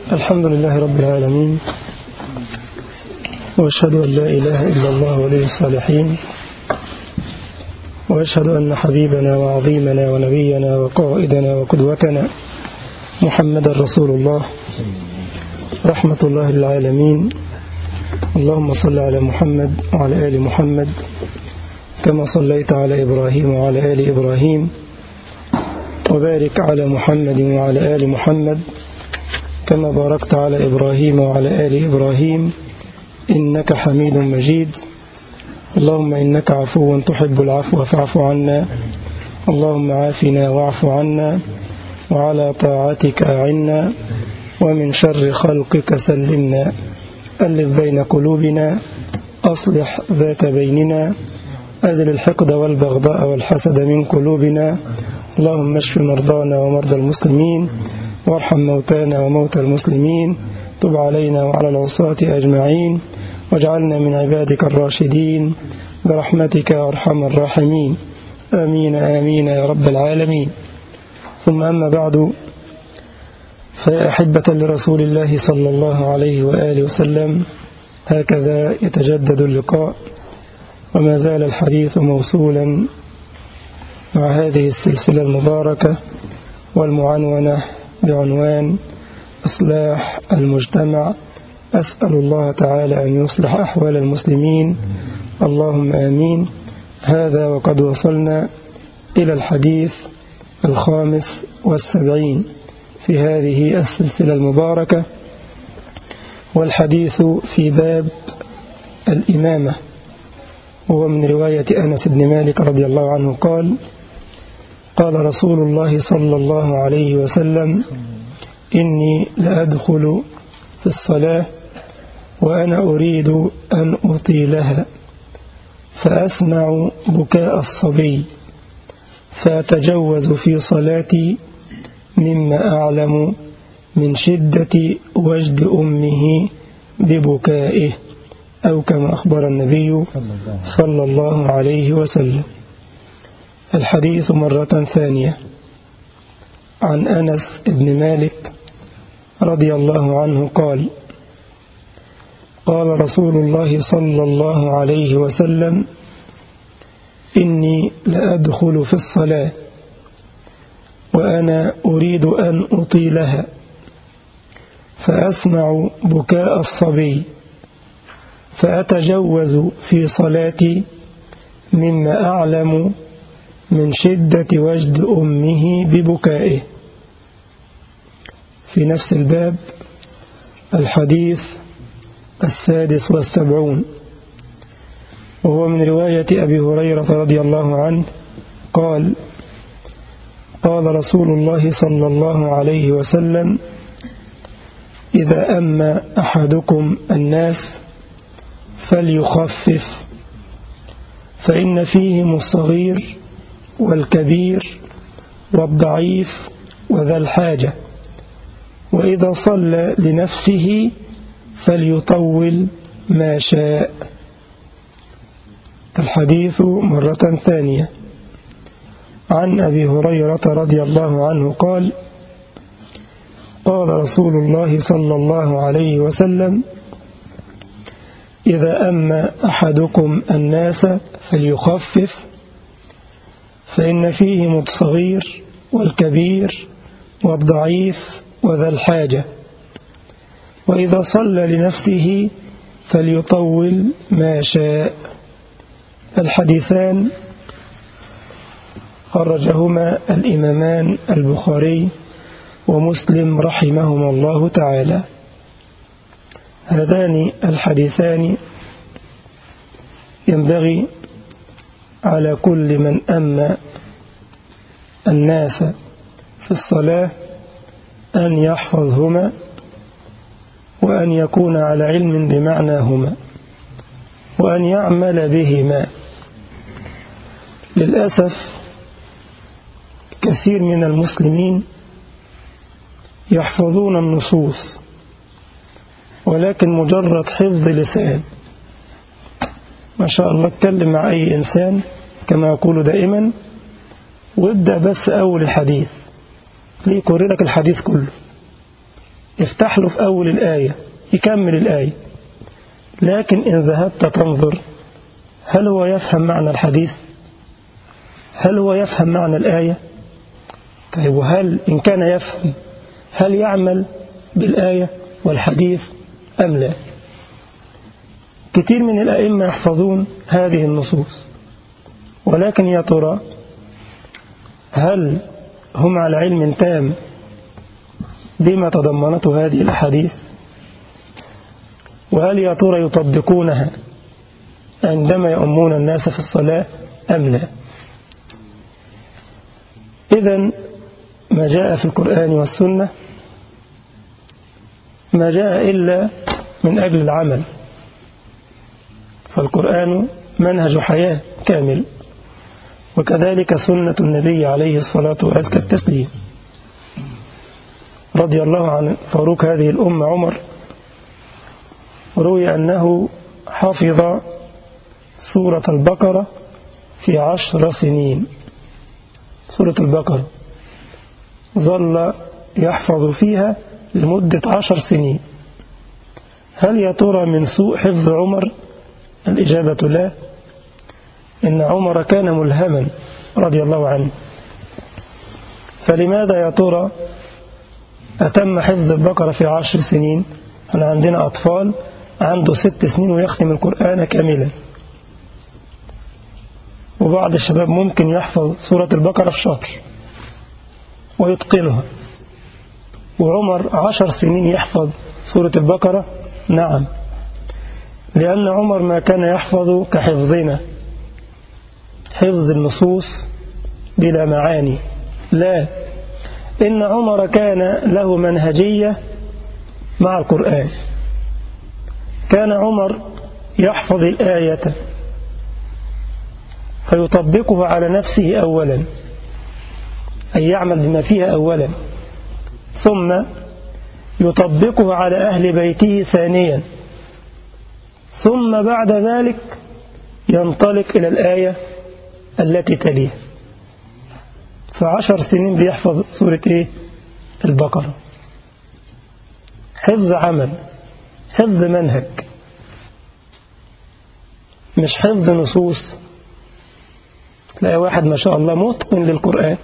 الحمد لله رب العالمين وأشهد أن لا إله إلا الله ولي الصالحين وأشهد أن حبيبنا وعظيمنا ونبينا وقائدنا وقدوتنا محمد رسول الله رحمة الله للعالمين اللهم صل على محمد وعلى آل محمد كما صليت على إبراهيم وعلى آل إبراهيم وبارك على محمد وعلى آل محمد كما باركت على إبراهيم وعلى آل إبراهيم إنك حميد مجيد اللهم إنك عفو تحب العفو فاعف عنا اللهم عافنا واعف عنا وعلى طاعتك أعنا ومن شر خلقك سلمنا ألف بين قلوبنا أصلح ذات بيننا أزل الحقد والبغضاء والحسد من قلوبنا اللهم اشف مرضانا ومرضى المسلمين وارحم موتانا وموتى المسلمين تب علينا وعلى العصاة أجمعين واجعلنا من عبادك الراشدين برحمتك يا أرحم الراحمين آمين آمين يا رب العالمين ثم أما بعد فيا أحبة لرسول الله صلى الله عليه وآله وسلم هكذا يتجدد اللقاء وما زال الحديث موصولا مع هذه السلسلة المباركة والمعنونة بعنوان إصلاح المجتمع أسأل الله تعالى أن يصلح أحوال المسلمين اللهم آمين هذا وقد وصلنا إلى الحديث الخامس والسبعين في هذه السلسلة المباركة والحديث في باب الإمامة وهو من رواية أنس بن مالك رضي الله عنه قال قال رسول الله صلى الله عليه وسلم إني لأدخل في الصلاة وأنا أريد أن أطيلها فأسمع بكاء الصبي فأتجوز في صلاتي مما أعلم من شدة وجد أمه ببكائه أو كما أخبر النبي صلى الله عليه وسلم الحديث مرة ثانية عن أنس بن مالك رضي الله عنه قال قال رسول الله صلى الله عليه وسلم إني لأدخل في الصلاة وأنا أريد أن أطيلها فأسمع بكاء الصبي فأتجوز في صلاتي مما أعلم من شدة وجد أمه ببكائه في نفس الباب الحديث السادس والسبعون وهو من رواية أبي هريرة رضي الله عنه قال قال رسول الله صلى الله عليه وسلم إذا أما أحدكم الناس فليخفف فإن فيهم الصغير والكبير والضعيف وذا الحاجة وإذا صلى لنفسه فليطول ما شاء الحديث مرة ثانية عن أبي هريرة رضي الله عنه قال قال رسول الله صلى الله عليه وسلم إذا أما أحدكم الناس فليخفف فإن فيهم الصغير والكبير والضعيف وذا الحاجة وإذا صلى لنفسه فليطول ما شاء الحديثان خرجهما الإمامان البخاري ومسلم رحمهما الله تعالى هذان الحديثان ينبغي على كل من أما الناس في الصلاة أن يحفظهما وأن يكون على علم بمعناهما وأن يعمل بهما للأسف كثير من المسلمين يحفظون النصوص ولكن مجرد حفظ لسان ما شاء الله اتكلم مع أي إنسان كما يقول دائما وابدأ بس أول الحديث ليه يقول لك الحديث كله افتح له في أول الآية يكمل الآية لكن إن ذهبت تنظر هل هو يفهم معنى الحديث هل هو يفهم معنى الآية طيب وهل إن كان يفهم هل يعمل بالآية والحديث أم لا كثير من الأئمة يحفظون هذه النصوص ولكن يا ترى هل هم على علم تام بما تضمنته هذه الأحاديث وهل يا ترى يطبقونها عندما يؤمون الناس في الصلاة أم لا إذا ما جاء في القرآن والسنة ما جاء إلا من أجل العمل فالقرآن منهج حياة كامل وكذلك سنة النبي عليه الصلاة وأزكى التسليم رضي الله عن فاروق هذه الأمة عمر روي أنه حفظ سورة البقرة في عشر سنين سورة البقرة ظل يحفظ فيها لمدة عشر سنين هل يا ترى من سوء حفظ عمر الإجابة لا إن عمر كان ملهما رضي الله عنه فلماذا يا ترى أتم حفظ البقرة في عشر سنين أنا عندنا أطفال عنده ست سنين ويختم القرآن كاملا وبعض الشباب ممكن يحفظ سورة البقرة في شهر ويتقنها وعمر عشر سنين يحفظ سورة البقرة نعم لأن عمر ما كان يحفظ كحفظنا حفظ النصوص بلا معاني لا إن عمر كان له منهجية مع القرآن كان عمر يحفظ الآية فيطبقه على نفسه أولا أي يعمل بما فيها أولا ثم يطبقه على أهل بيته ثانيا ثم بعد ذلك ينطلق إلى الآية التي تليها فعشر سنين بيحفظ سورة إيه؟ البقرة حفظ عمل حفظ منهج مش حفظ نصوص تلاقي واحد ما شاء الله متقن للقرآن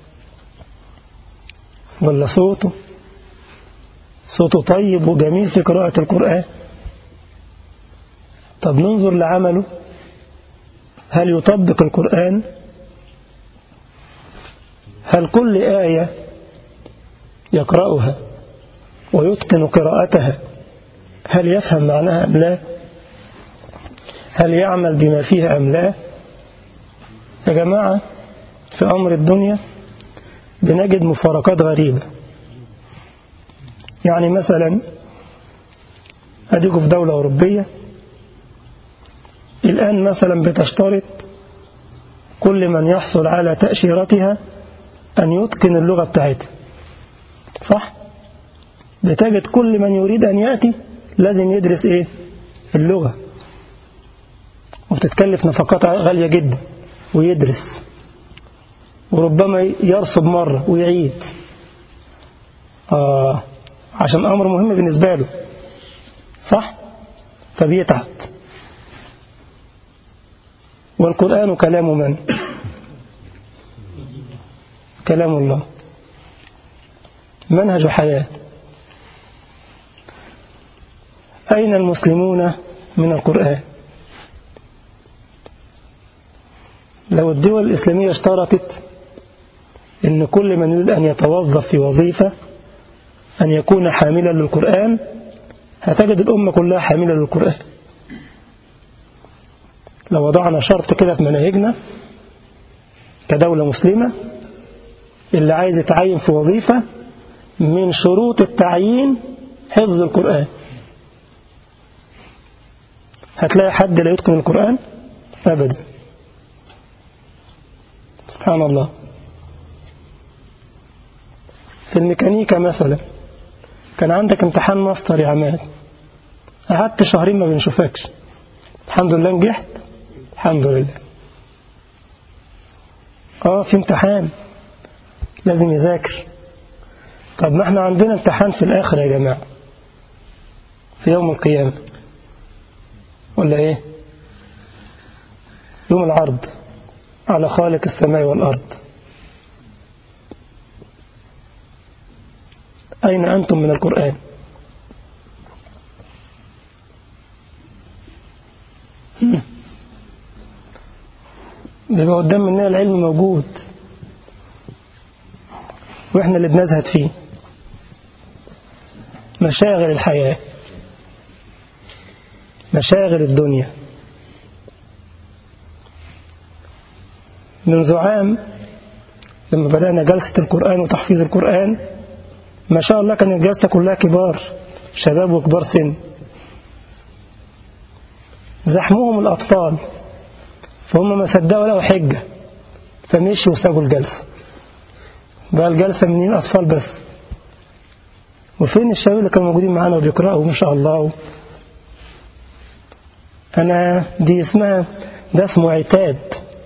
ولا صوته صوته طيب وجميل في قراءة القرآن طب ننظر لعمله هل يطبق القرآن هل كل آية يقرأها ويتقن قراءتها هل يفهم معناها أم لا هل يعمل بما فيها أم لا يا جماعة في أمر الدنيا بنجد مفارقات غريبة يعني مثلا أديكوا في دولة أوروبية الآن مثلا بتشترط كل من يحصل على تأشيرتها أن يتقن اللغة بتاعتها صح؟ بتجد كل من يريد أن يأتي لازم يدرس إيه؟ اللغة وبتتكلف نفقات غالية جدا ويدرس وربما يرصب مرة ويعيد آه عشان أمر مهم بالنسبة له صح؟ فبيتعب والقرآن كلام من؟ كلام الله منهج حياة أين المسلمون من القرآن لو الدول الإسلامية اشترطت أن كل من يريد أن يتوظف في وظيفة أن يكون حاملا للقرآن هتجد الأمة كلها حاملة للقرآن لو وضعنا شرط كده في مناهجنا كدولة مسلمة اللي عايز يتعين في وظيفة من شروط التعيين حفظ القرآن هتلاقي حد لا يتقن القرآن أبدا سبحان الله في الميكانيكا مثلا كان عندك امتحان ماستر يا عماد قعدت شهرين ما بنشوفكش الحمد لله نجحت الحمد لله اه في امتحان لازم يذاكر طب ما احنا عندنا امتحان في الآخر يا جماعة في يوم القيامة ولا ايه يوم العرض على خالق السماء والأرض أين أنتم من القرآن بيبقى قدام مننا العلم موجود واحنا اللي بنزهد فيه مشاغل الحياة مشاغل الدنيا منذ عام لما بدأنا جلسة القرآن وتحفيظ القرآن ما شاء الله كانت الجلسة كلها كبار شباب وكبار سن زحمهم الأطفال فهم ما صدقوا لقوا حجة فمشوا وسابوا الجلسة بقى الجلسة منين أطفال بس وفين الشباب اللي كانوا موجودين معانا وبيقرأوا ما شاء الله أنا دي اسمها ده اسمه عتاب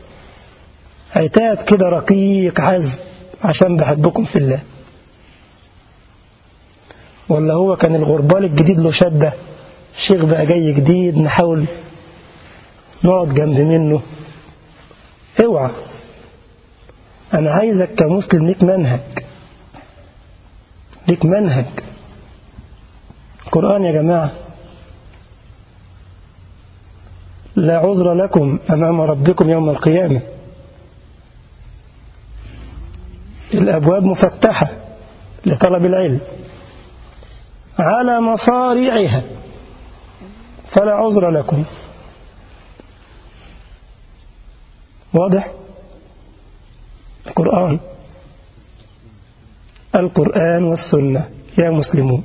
عتاب كده رقيق عذب عشان بحبكم في الله ولا هو كان الغربال الجديد له شدة شيخ بقى جاي جديد نحاول نقعد جنب منه اوعى انا عايزك كمسلم ليك منهج ليك منهج القرآن يا جماعة لا عذر لكم أمام ربكم يوم القيامة الأبواب مفتحة لطلب العلم على مصاريعها فلا عذر لكم واضح القرآن القرآن والسنة يا مسلمون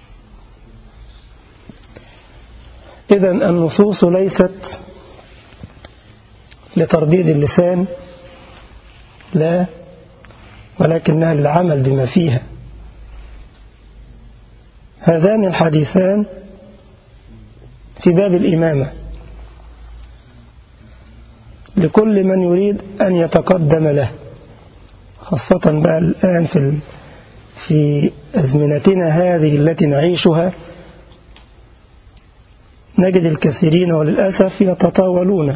إذا النصوص ليست لترديد اللسان لا ولكنها للعمل بما فيها هذان الحديثان في باب الإمامة لكل من يريد أن يتقدم له خاصة بقى الآن في في أزمنتنا هذه التي نعيشها نجد الكثيرين وللأسف يتطاولون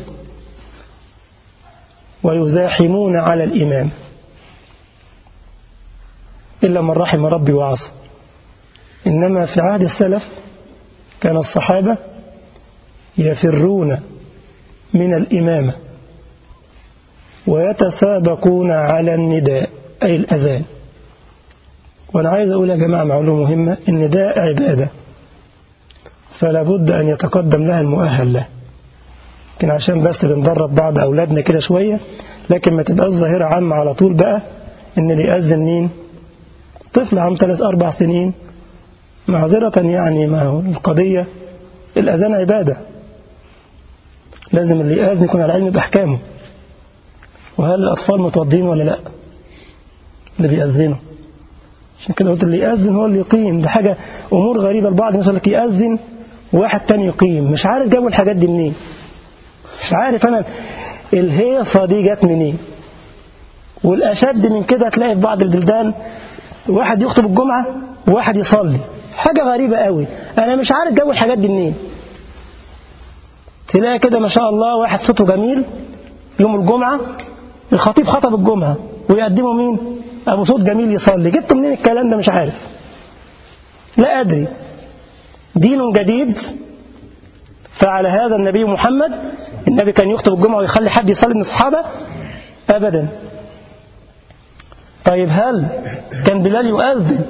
ويزاحمون على الإمام إلا من رحم ربي وعصى إنما في عهد السلف كان الصحابة يفرون من الإمامة ويتسابقون على النداء أي الأذان وأنا عايز أقول يا جماعة معلومة مهمة النداء عبادة فلا بد أن يتقدم لها المؤهل له لكن عشان بس بندرب بعض أولادنا كده شوية لكن ما تبقاش ظاهرة عامة على طول بقى إن اللي يأذن مين طفل عام ثلاث أربع سنين معذرة يعني ما هو القضية الأذان عبادة لازم اللي يأذن يكون على علم بأحكامه وهل الأطفال متوضين ولا لا اللي بيأذنوا عشان كده قلت اللي يأذن هو اللي يقيم ده حاجة أمور غريبة البعض الناس لك يأذن وواحد تاني يقيم مش عارف جابوا الحاجات دي منين مش عارف أنا الهيصة دي جت منين والأشد من كده تلاقي في بعض البلدان واحد يخطب الجمعة وواحد يصلي حاجة غريبة قوي أنا مش عارف جابوا الحاجات دي منين تلاقي كده ما شاء الله واحد صوته جميل يوم الجمعة الخطيب خطب الجمعة ويقدمه مين أبو صوت جميل يصلي جبته منين الكلام ده مش عارف لا أدري دين جديد فعل هذا النبي محمد النبي كان يخطب الجمعة ويخلي حد يصلي من الصحابة أبدا طيب هل كان بلال يؤذن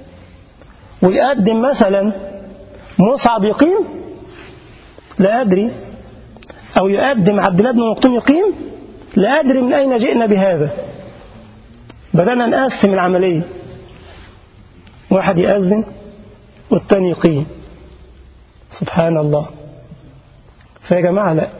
ويقدم مثلا مصعب يقيم لا أدري أو يقدم عبد الله بن مكتوم يقيم لا أدري من أين جئنا بهذا بدأنا نقسم العملية واحد يأذن والتاني يقيم سبحان الله فيا جماعة لا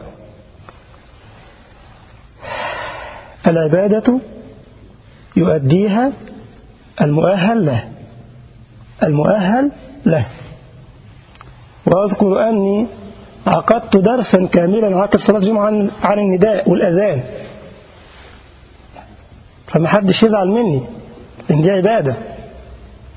العبادة يؤديها المؤهل له المؤهل له وأذكر أني عقدت درسا كاملا عقب صلاة الجمعة عن, عن النداء والأذان فما حدش يزعل مني لأن دي عبادة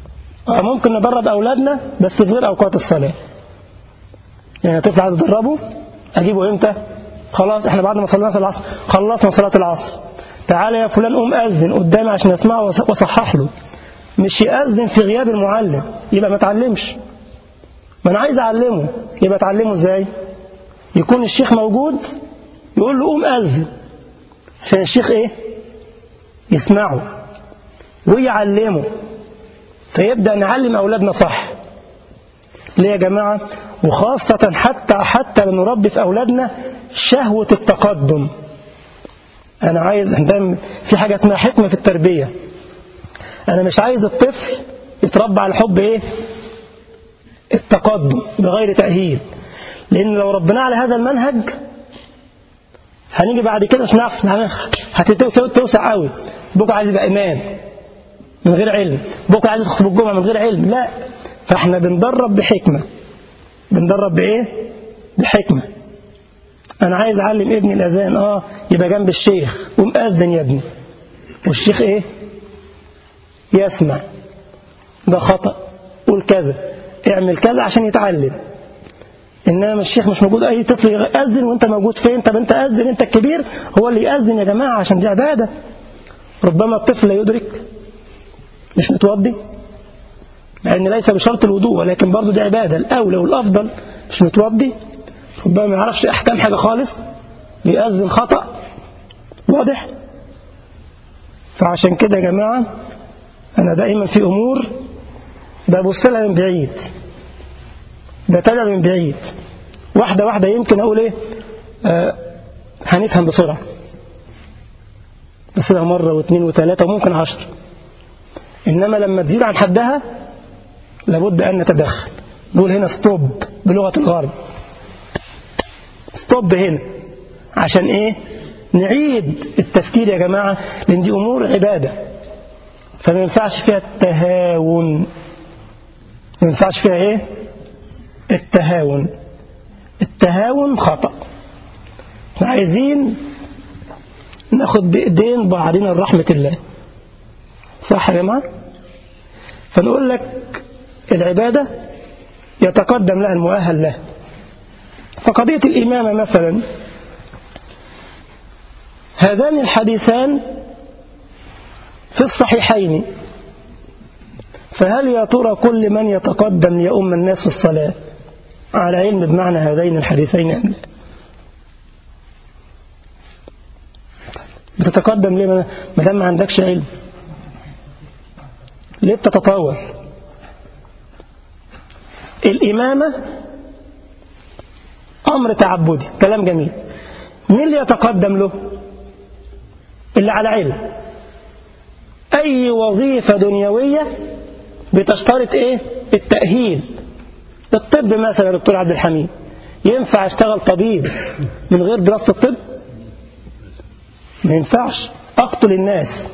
آه، ممكن ندرب أولادنا بس في غير أوقات الصلاة يعني طفل عايز أدربه أجيبه إمتى خلاص إحنا بعد ما صلينا صلاة العصر خلصنا صلاة العصر تعالى يا فلان قوم أذن قدامي عشان أسمعه وأص- وأصحح له مش يأذن في غياب المعلم يبقى ما تعلمش ما أنا عايز أعلمه يبقى أتعلمه إزاي يكون الشيخ موجود يقول له قوم أذن عشان الشيخ إيه يسمعه ويعلمه فيبدأ نعلم أولادنا صح ليه يا جماعة وخاصة حتى حتى نربي في أولادنا شهوة التقدم أنا عايز دايما في حاجة اسمها حكمة في التربية أنا مش عايز الطفل يتربى على حب إيه التقدم بغير تأهيل لأن لو ربنا على هذا المنهج هنيجي بعد كده مش نعرف هتوسع قوي بكره عايز يبقى إمام من غير علم بكره عايز يخطب الجمعة من غير علم لا فاحنا بندرب بحكمة بندرب بإيه بحكمة أنا عايز أعلم ابني الأذان آه يبقى جنب الشيخ ومأذن يا ابني والشيخ إيه يسمع ده خطأ قول كذا اعمل كذا عشان يتعلم إنما الشيخ مش موجود أي طفل يأذن وأنت موجود فين طب أنت أذن أنت الكبير هو اللي يأذن يا جماعة عشان دي عبادة ربما الطفل لا يدرك مش متوضي مع ان ليس بشرط الوضوء ولكن برضه دي عباده الاولى والافضل مش متوضي ربما ما يعرفش احكام حاجه خالص بيأذن خطأ واضح فعشان كده يا جماعه انا دائما في امور ببص لها من بعيد بتابع من بعيد واحده واحده يمكن اقول ايه آه هنفهم بسرعه بس مرة واثنين وثلاثة وممكن عشر إنما لما تزيد عن حدها لابد أن نتدخل نقول هنا ستوب بلغة الغرب ستوب هنا عشان إيه نعيد التفكير يا جماعة لأن دي أمور عبادة فما ينفعش فيها التهاون ما ينفعش فيها إيه التهاون التهاون خطأ احنا عايزين ناخد بإيدين بعضنا رحمة الله صح يا جماعة فنقول لك العبادة يتقدم لها المؤهل له فقضية الإمامة مثلا هذان الحديثان في الصحيحين فهل يا ترى كل من يتقدم ليؤم الناس في الصلاة على علم بمعنى هذين الحديثين أم لا بتتقدم ليه ما دام ما عندكش علم ليه بتتطاول الإمامة أمر تعبدي كلام جميل مين اللي يتقدم له اللي على علم أي وظيفة دنيوية بتشترط إيه التأهيل الطب مثلا يا دكتور عبد الحميد ينفع اشتغل طبيب من غير دراسة الطب ما ينفعش أقتل الناس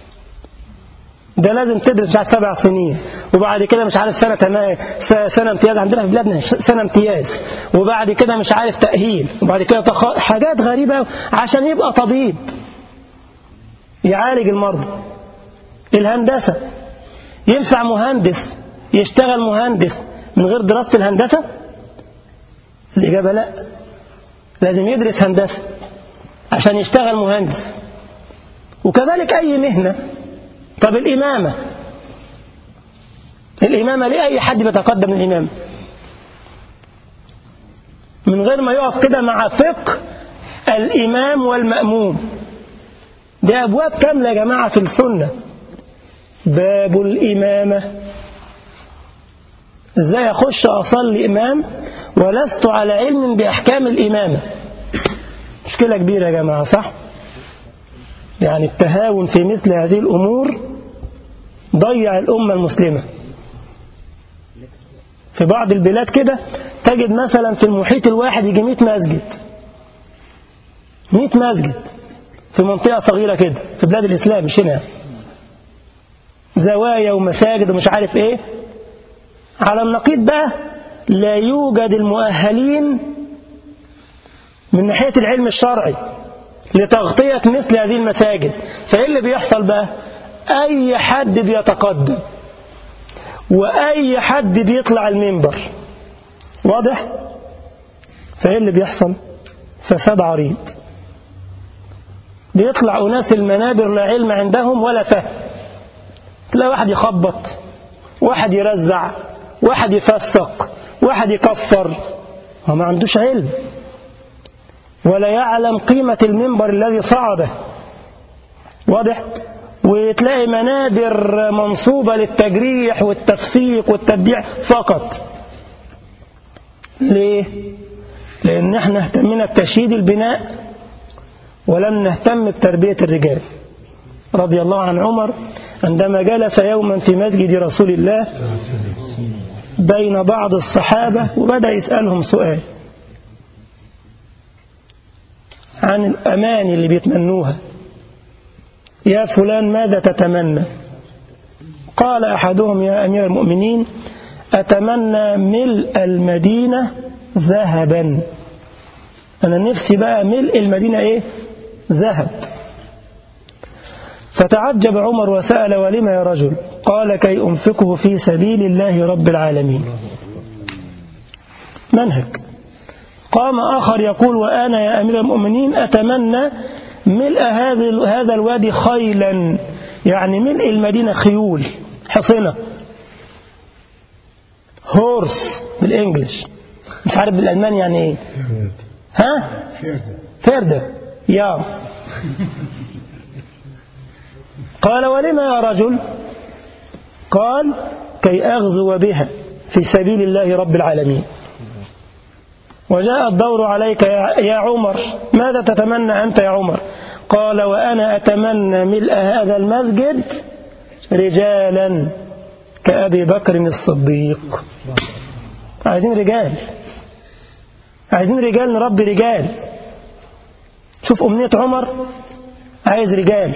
ده لازم تدرس مش عارف سبع سنين وبعد كده مش عارف سنة تمام سنة امتياز عندنا في بلادنا سنة امتياز وبعد كده مش عارف تأهيل وبعد كده تخ... حاجات غريبة عشان يبقى طبيب يعالج المرضى الهندسة ينفع مهندس يشتغل مهندس من غير دراسة الهندسة الإجابة لا لازم يدرس هندسة عشان يشتغل مهندس وكذلك أي مهنة طب الإمامة الإمامة ليه أي حد بيتقدم الإمامة من غير ما يقف كده مع فقه الإمام والمأموم دي أبواب كاملة يا جماعة في السنة باب الإمامة إزاي أخش أصلي إمام ولست على علم بأحكام الإمامة مشكلة كبيرة يا جماعة صح يعني التهاون في مثل هذه الأمور ضيع الأمة المسلمة في بعض البلاد كده تجد مثلا في المحيط الواحد يجي 100 مسجد 100 مسجد في منطقة صغيرة كده في بلاد الإسلام مش هنا زوايا ومساجد ومش عارف ايه على النقيض بقى لا يوجد المؤهلين من ناحية العلم الشرعي لتغطية مثل هذه المساجد فإيه اللي بيحصل بقى أي حد بيتقدم وأي حد بيطلع المنبر واضح؟ فإيه اللي بيحصل؟ فساد عريض بيطلع أناس المنابر لا علم عندهم ولا فهم تلاقي واحد يخبط واحد يرزع واحد يفسق واحد يكفر هو ما عندوش علم ولا يعلم قيمة المنبر الذي صعده واضح وتلاقي منابر منصوبة للتجريح والتفسيق والتبديع فقط ليه؟ لأن احنا اهتمنا بتشييد البناء ولم نهتم بتربية الرجال رضي الله عن عمر عندما جلس يوما في مسجد رسول الله بين بعض الصحابة وبدأ يسألهم سؤال عن الأمان اللي بيتمنوها يا فلان ماذا تتمنى قال أحدهم يا أمير المؤمنين أتمنى ملء المدينة ذهبا أنا نفسي بقى ملء المدينة إيه ذهب فتعجب عمر وسأل ولم يا رجل قال كي أنفقه في سبيل الله رب العالمين منهج قام آخر يقول وأنا يا أمير المؤمنين أتمنى ملء هذا هذا الوادي خيلا يعني ملء المدينة خيول حصنة هورس بالإنجلش مش عارف بالألمان يعني إيه ها فردة يا قال ولما يا رجل قال كي أغزو بها في سبيل الله رب العالمين وجاء الدور عليك يا عمر ماذا تتمنى أنت يا عمر قال وأنا أتمنى ملء هذا المسجد رجالا كأبي بكر الصديق عايزين رجال عايزين رجال نربي رجال شوف أمنية عمر عايز رجال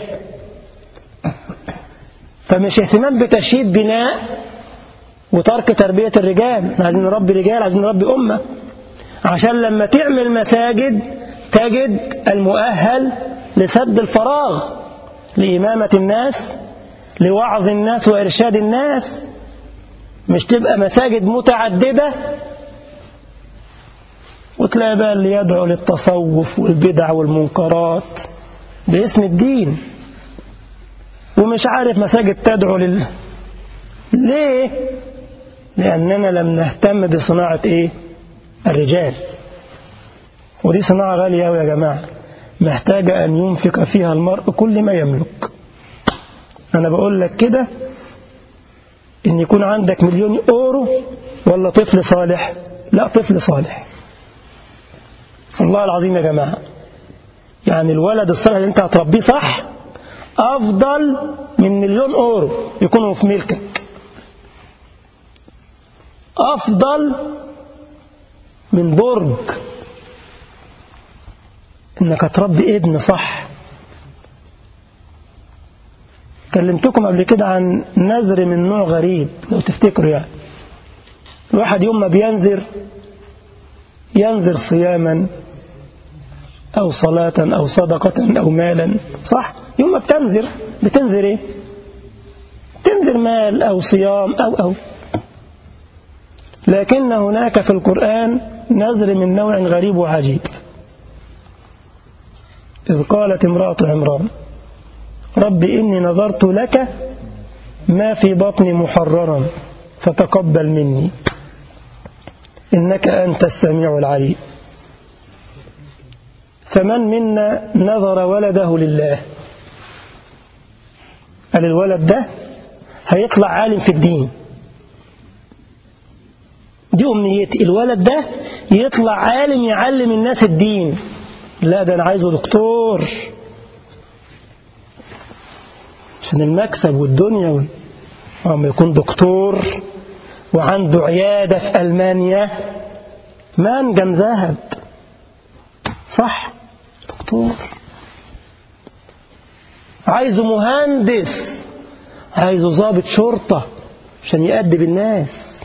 فمش اهتمام بتشييد بناء وترك تربية الرجال عايزين نربي رجال عايزين نربي أمة عشان لما تعمل مساجد تجد المؤهل لسد الفراغ لإمامة الناس لوعظ الناس وإرشاد الناس مش تبقى مساجد متعددة وتلاقي بقى اللي يدعو للتصوف والبدع والمنكرات باسم الدين ومش عارف مساجد تدعو لل ليه لأننا لم نهتم بصناعة إيه الرجال ودي صناعة غالية أوي يا جماعة محتاجة أن ينفق فيها المرء كل ما يملك أنا بقول لك كده إن يكون عندك مليون أورو ولا طفل صالح لا طفل صالح والله العظيم يا جماعة يعني الولد الصالح اللي انت هتربيه صح أفضل من مليون أورو يكونوا في ملكك أفضل من برج إنك تربي ابن صح كلمتكم قبل كده عن نذر من نوع غريب لو تفتكروا يعني الواحد يوم ما بينذر ينذر صياما أو صلاة أو صدقة أو مالا صح يوم ما بتنذر بتنذر إيه تنذر مال أو صيام أو أو لكن هناك في القرآن نذر من نوع غريب وعجيب إذ قالت امرأة عمران رب إني نظرت لك ما في بطني محررا فتقبل مني إنك أنت السميع العليم فمن منا نظر ولده لله قال الولد ده هيطلع عالم في الدين دي أمنيتي الولد ده يطلع عالم يعلم الناس الدين لا ده أنا عايزه دكتور عشان المكسب والدنيا وما يكون دكتور وعنده عيادة في ألمانيا منجم ذهب صح دكتور عايزه مهندس عايزه ضابط شرطة عشان يأدب الناس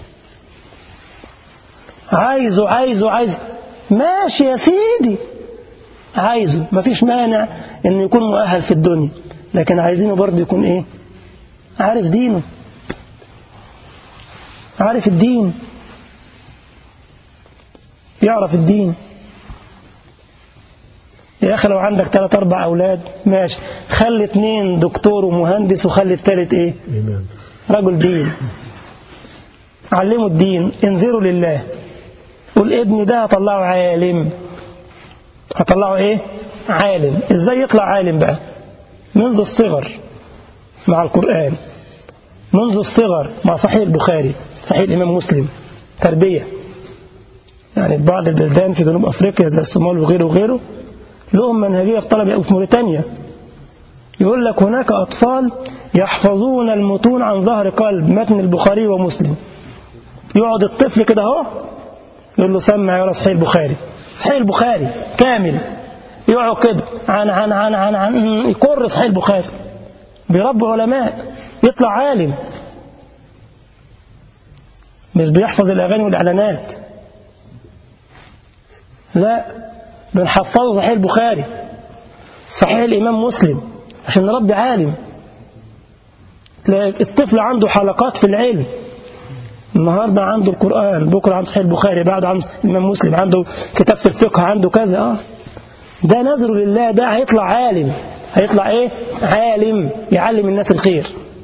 عايزه عايزه عايزه ماشي يا سيدي عايزه مفيش مانع انه يكون مؤهل في الدنيا لكن عايزينه برضه يكون ايه عارف دينه عارف الدين يعرف الدين يا أخي لو عندك ثلاث أربع أولاد ماشي خلي اتنين دكتور ومهندس وخلي التالت إيه إمام رجل دين علموا الدين انذروا لله قول ابني ده هطلعه عالم هطلعه ايه عالم ازاي يطلع عالم بقى منذ الصغر مع القرآن منذ الصغر مع صحيح البخاري صحيح الإمام مسلم تربية يعني بعض البلدان في جنوب أفريقيا زي الصومال وغيره وغيره لهم منهجية في طلب في موريتانيا يقول لك هناك أطفال يحفظون المتون عن ظهر قلب متن البخاري ومسلم يقعد الطفل كده اهو يقول له سمع يا صحيح البخاري صحيح البخاري كامل يقعد كده عن عن عن عن, عن يكر صحيح البخاري بيربوا علماء يطلع عالم مش بيحفظ الأغاني والإعلانات لا بنحفظه صحيح البخاري صحيح الإمام مسلم عشان نربي عالم تلاقي الطفل عنده حلقات في العلم النهاردة عنده القرآن بكرة عنده صحيح البخاري بعد عنده الإمام مسلم عنده كتاب في الفقه عنده كذا آه ده نذر لله ده هيطلع عالم هيطلع ايه عالم يعلم الناس الخير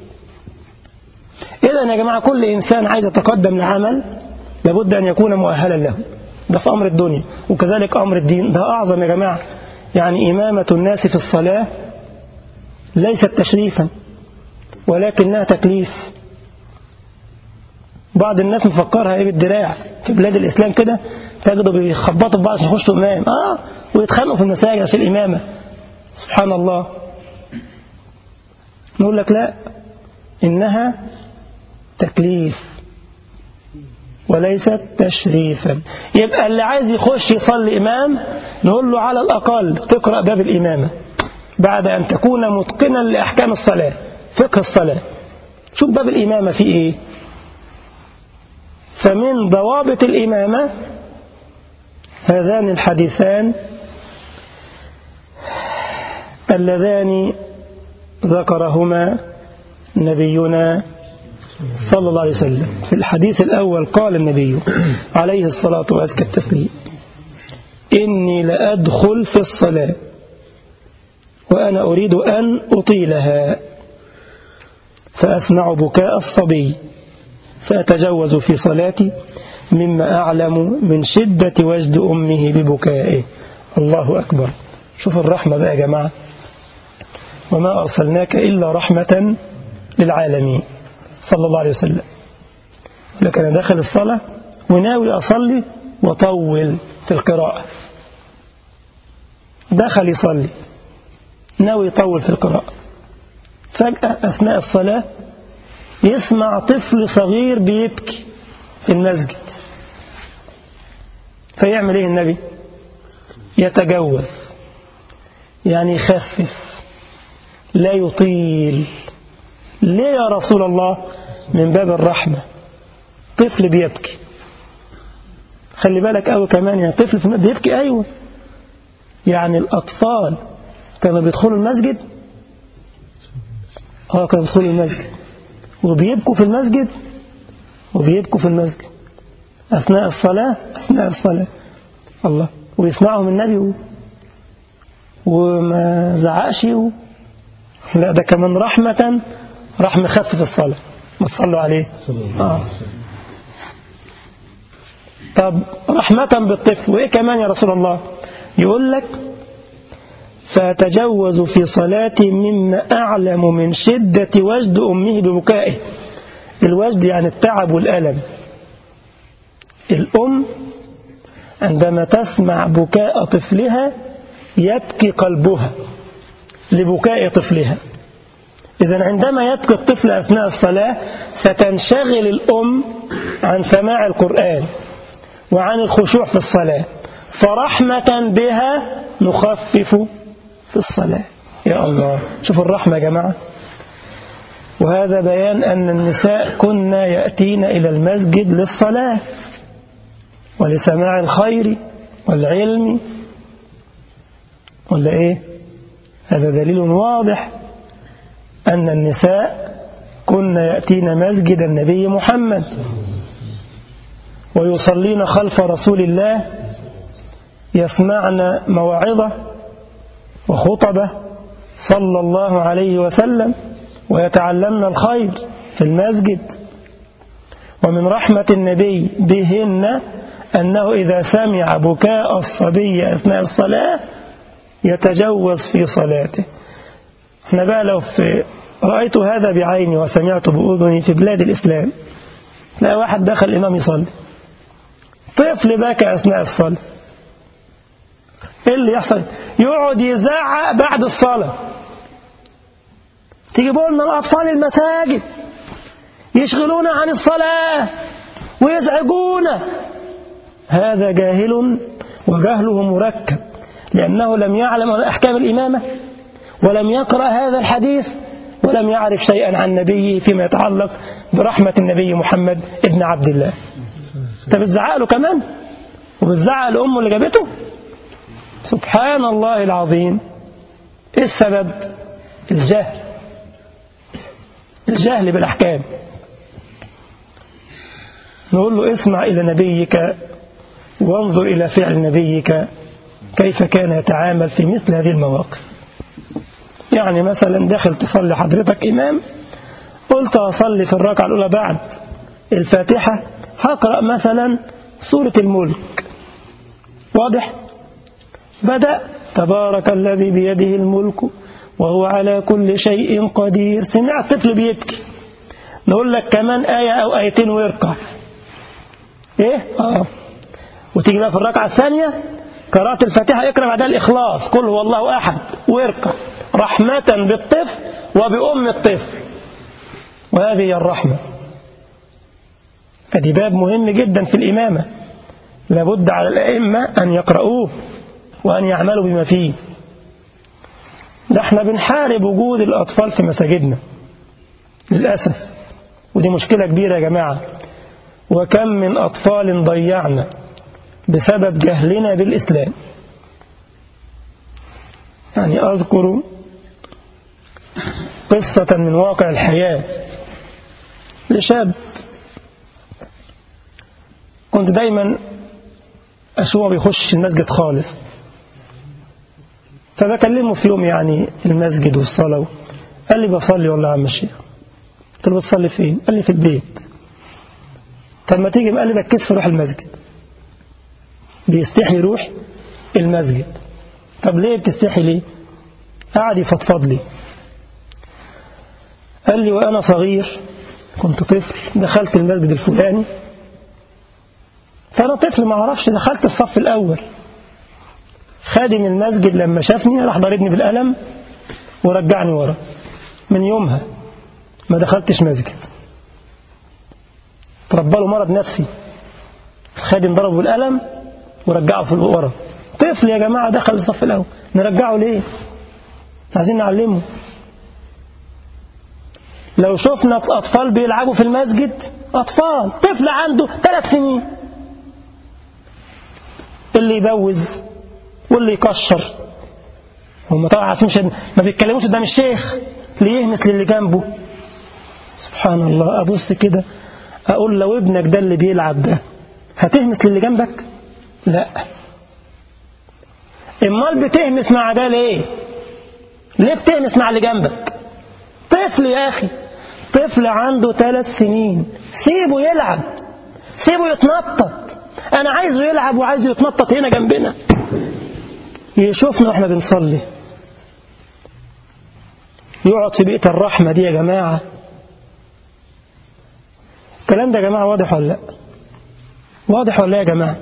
إذا يا جماعة كل إنسان عايز يتقدم لعمل لابد أن يكون مؤهلا له ده في أمر الدنيا وكذلك أمر الدين ده أعظم يا جماعة يعني إمامة الناس في الصلاة ليست تشريفا ولكنها تكليف بعض الناس مفكرها ايه بالدراع في بلاد الإسلام كده تجدوا بيخبطوا في بعض عشان يخشوا إمام آه ويتخانقوا في المساجد عشان الإمامة سبحان الله نقول لك لا إنها تكليف وليست تشريفا يبقى اللي عايز يخش يصلي إمام نقول له على الأقل تقرأ باب الإمامة بعد أن تكون متقنا لأحكام الصلاة فقه الصلاة شوف باب الإمامة في إيه فمن ضوابط الإمامة هذان الحديثان اللذان ذكرهما نبينا صلى الله عليه وسلم في الحديث الأول قال النبي عليه الصلاة وأزكى التسليم إني لأدخل في الصلاة وأنا أريد أن أطيلها فأسمع بكاء الصبي فأتجوز في صلاتي مما أعلم من شدة وجد أمه ببكائه الله أكبر شوف الرحمة بقى يا جماعة وما أرسلناك إلا رحمة للعالمين صلى الله عليه وسلم لك أنا داخل الصلاة وناوي أصلي وطول في القراءة دخل يصلي ناوي يطول في القراءة فجأة أثناء الصلاة يسمع طفل صغير بيبكي في المسجد فيعمل ايه النبي يتجوز يعني يخفف لا يطيل ليه يا رسول الله من باب الرحمة طفل بيبكي خلي بالك قوي كمان يعني طفل في بيبكي أيوة يعني الأطفال كانوا بيدخلوا المسجد اه كانوا بيدخلوا المسجد وبيبكوا في المسجد وبيبكوا في المسجد أثناء الصلاة أثناء الصلاة الله ويسمعهم النبي و... وما زعقش و... لا ده كمان رحمة رحمة خفف الصلاة ما تصلوا عليه آه. طب رحمة بالطفل وإيه كمان يا رسول الله يقول لك فأتجوز في صلاتي مما أعلم من شدة وجد أمه ببكائه الوجد يعني التعب والألم الأم عندما تسمع بكاء طفلها يبكي قلبها لبكاء طفلها إذا عندما يبكي الطفل أثناء الصلاة ستنشغل الأم عن سماع القرآن وعن الخشوع في الصلاة فرحمة بها نخفف في الصلاة يا الله شوفوا الرحمة يا جماعة وهذا بيان أن النساء كنا يأتين إلى المسجد للصلاة ولسماع الخير والعلم ولا إيه هذا دليل واضح أن النساء كنا يأتين مسجد النبي محمد ويصلين خلف رسول الله يسمعن مواعظه وخطبه صلى الله عليه وسلم ويتعلمن الخير في المسجد ومن رحمة النبي بهن أنه إذا سمع بكاء الصبي أثناء الصلاة يتجوز في صلاته احنا بقى لو في رأيت هذا بعيني وسمعت بأذني في بلاد الإسلام لا واحد دخل الإمام يصلي طفل بكى أثناء الصلاة ايه اللي يحصل يقعد يزعق بعد الصلاة تجيبوا لنا الأطفال المساجد يشغلونا عن الصلاة ويزعجونا هذا جاهل وجهله مركب لأنه لم يعلم أحكام الإمامة ولم يقرأ هذا الحديث ولم يعرف شيئا عن نبيه فيما يتعلق برحمة النبي محمد ابن عبد الله انت بتزعق له كمان وبتزعق لأمه اللي جابته سبحان الله العظيم ايه السبب الجهل الجهل بالأحكام نقول له اسمع إلى نبيك وانظر إلى فعل نبيك كيف كان يتعامل في مثل هذه المواقف يعني مثلا داخل تصلي حضرتك إمام قلت أصلي في الركعة الأولى بعد الفاتحة هقرأ مثلا سورة الملك واضح بدأ تبارك الذي بيده الملك وهو على كل شيء قدير سمع الطفل بيبكي نقول لك كمان آية أو آيتين ويركع إيه؟ آه وتيجي بقى في الركعة الثانية قراءة الفاتحة اقرأ بعدها الإخلاص قل هو الله أحد ويركع رحمة بالطفل وبأم الطفل وهذه هي الرحمة أدي باب مهم جدا في الإمامة لابد على الأئمة أن يقرؤوه وأن يعملوا بما فيه ده احنا بنحارب وجود الأطفال في مساجدنا للأسف ودي مشكلة كبيرة يا جماعة وكم من أطفال ضيعنا بسبب جهلنا بالإسلام يعني أذكر قصة من واقع الحياة لشاب كنت دايما أشوفه بيخش المسجد خالص فبكلمه في يوم يعني المسجد والصلاة قال لي بصلي والله يا عم الشيخ قلت له بتصلي فين؟ قال لي في البيت طب ما تيجي قال لي بتكسف روح المسجد بيستحي يروح المسجد طب ليه بتستحي ليه؟ قعد يفضفض لي قال لي وأنا صغير كنت طفل دخلت المسجد الفلاني فأنا طفل ما أعرفش دخلت الصف الأول خادم المسجد لما شافني راح ضربني بالقلم ورجعني ورا من يومها ما دخلتش مسجد تربى له مرض نفسي الخادم ضربه بالقلم ورجعه في ورا طفل يا جماعة دخل الصف الأول نرجعه ليه عايزين نعلمه لو شفنا أطفال بيلعبوا في المسجد أطفال طفل عنده ثلاث سنين اللي يبوز واللي يكشر هم طبعا عارفين مش ما بيتكلموش قدام الشيخ اللي يهمس للي جنبه سبحان الله أبص كده أقول لو ابنك ده اللي بيلعب ده هتهمس للي جنبك لا امال بتهمس مع ده ليه ليه بتهمس مع اللي جنبك طفل يا أخي طفل عنده ثلاث سنين سيبه يلعب سيبه يتنطط أنا عايزه يلعب وعايزه يتنطط هنا جنبنا يشوفنا واحنا بنصلي يقعد في بيئة الرحمة دي يا جماعة الكلام ده يا جماعة واضح ولا لا واضح ولا يا جماعة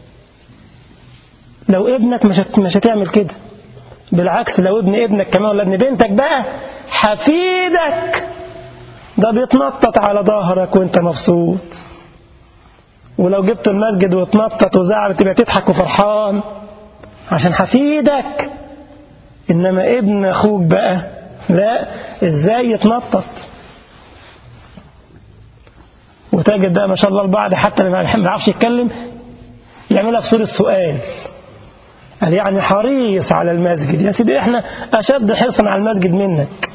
لو ابنك مش مش هتعمل كده بالعكس لو ابن ابنك كمان ولا ابن بنتك بقى حفيدك ده بيتنطط على ظهرك وانت مبسوط ولو جبت المسجد وتنطط وزعل تبقى تضحك وفرحان عشان حفيدك انما ابن اخوك بقى لا ازاي يتنطط وتجد بقى ما شاء الله البعض حتى اللي ما بيعرفش يتكلم يعملها في صورة سؤال قال يعني حريص على المسجد يا سيدي احنا اشد حرصا على المسجد منك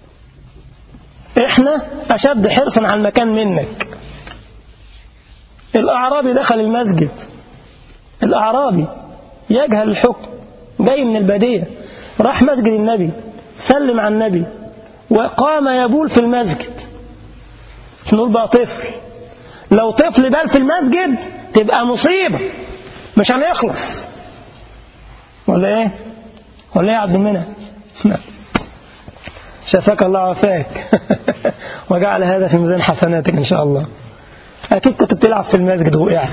احنا اشد حرصا على المكان منك الأعرابي دخل المسجد الأعرابي يجهل الحكم جاي من البادية راح مسجد النبي سلم على النبي وقام يبول في المسجد مش نقول بقى طفل لو طفل بال في المسجد تبقى مصيبة مش هنخلص ولا ايه ولا ايه يا عبد المنعم شفاك الله عافاك وجعل هذا في ميزان حسناتك ان شاء الله اكيد كنت بتلعب في المسجد وقعت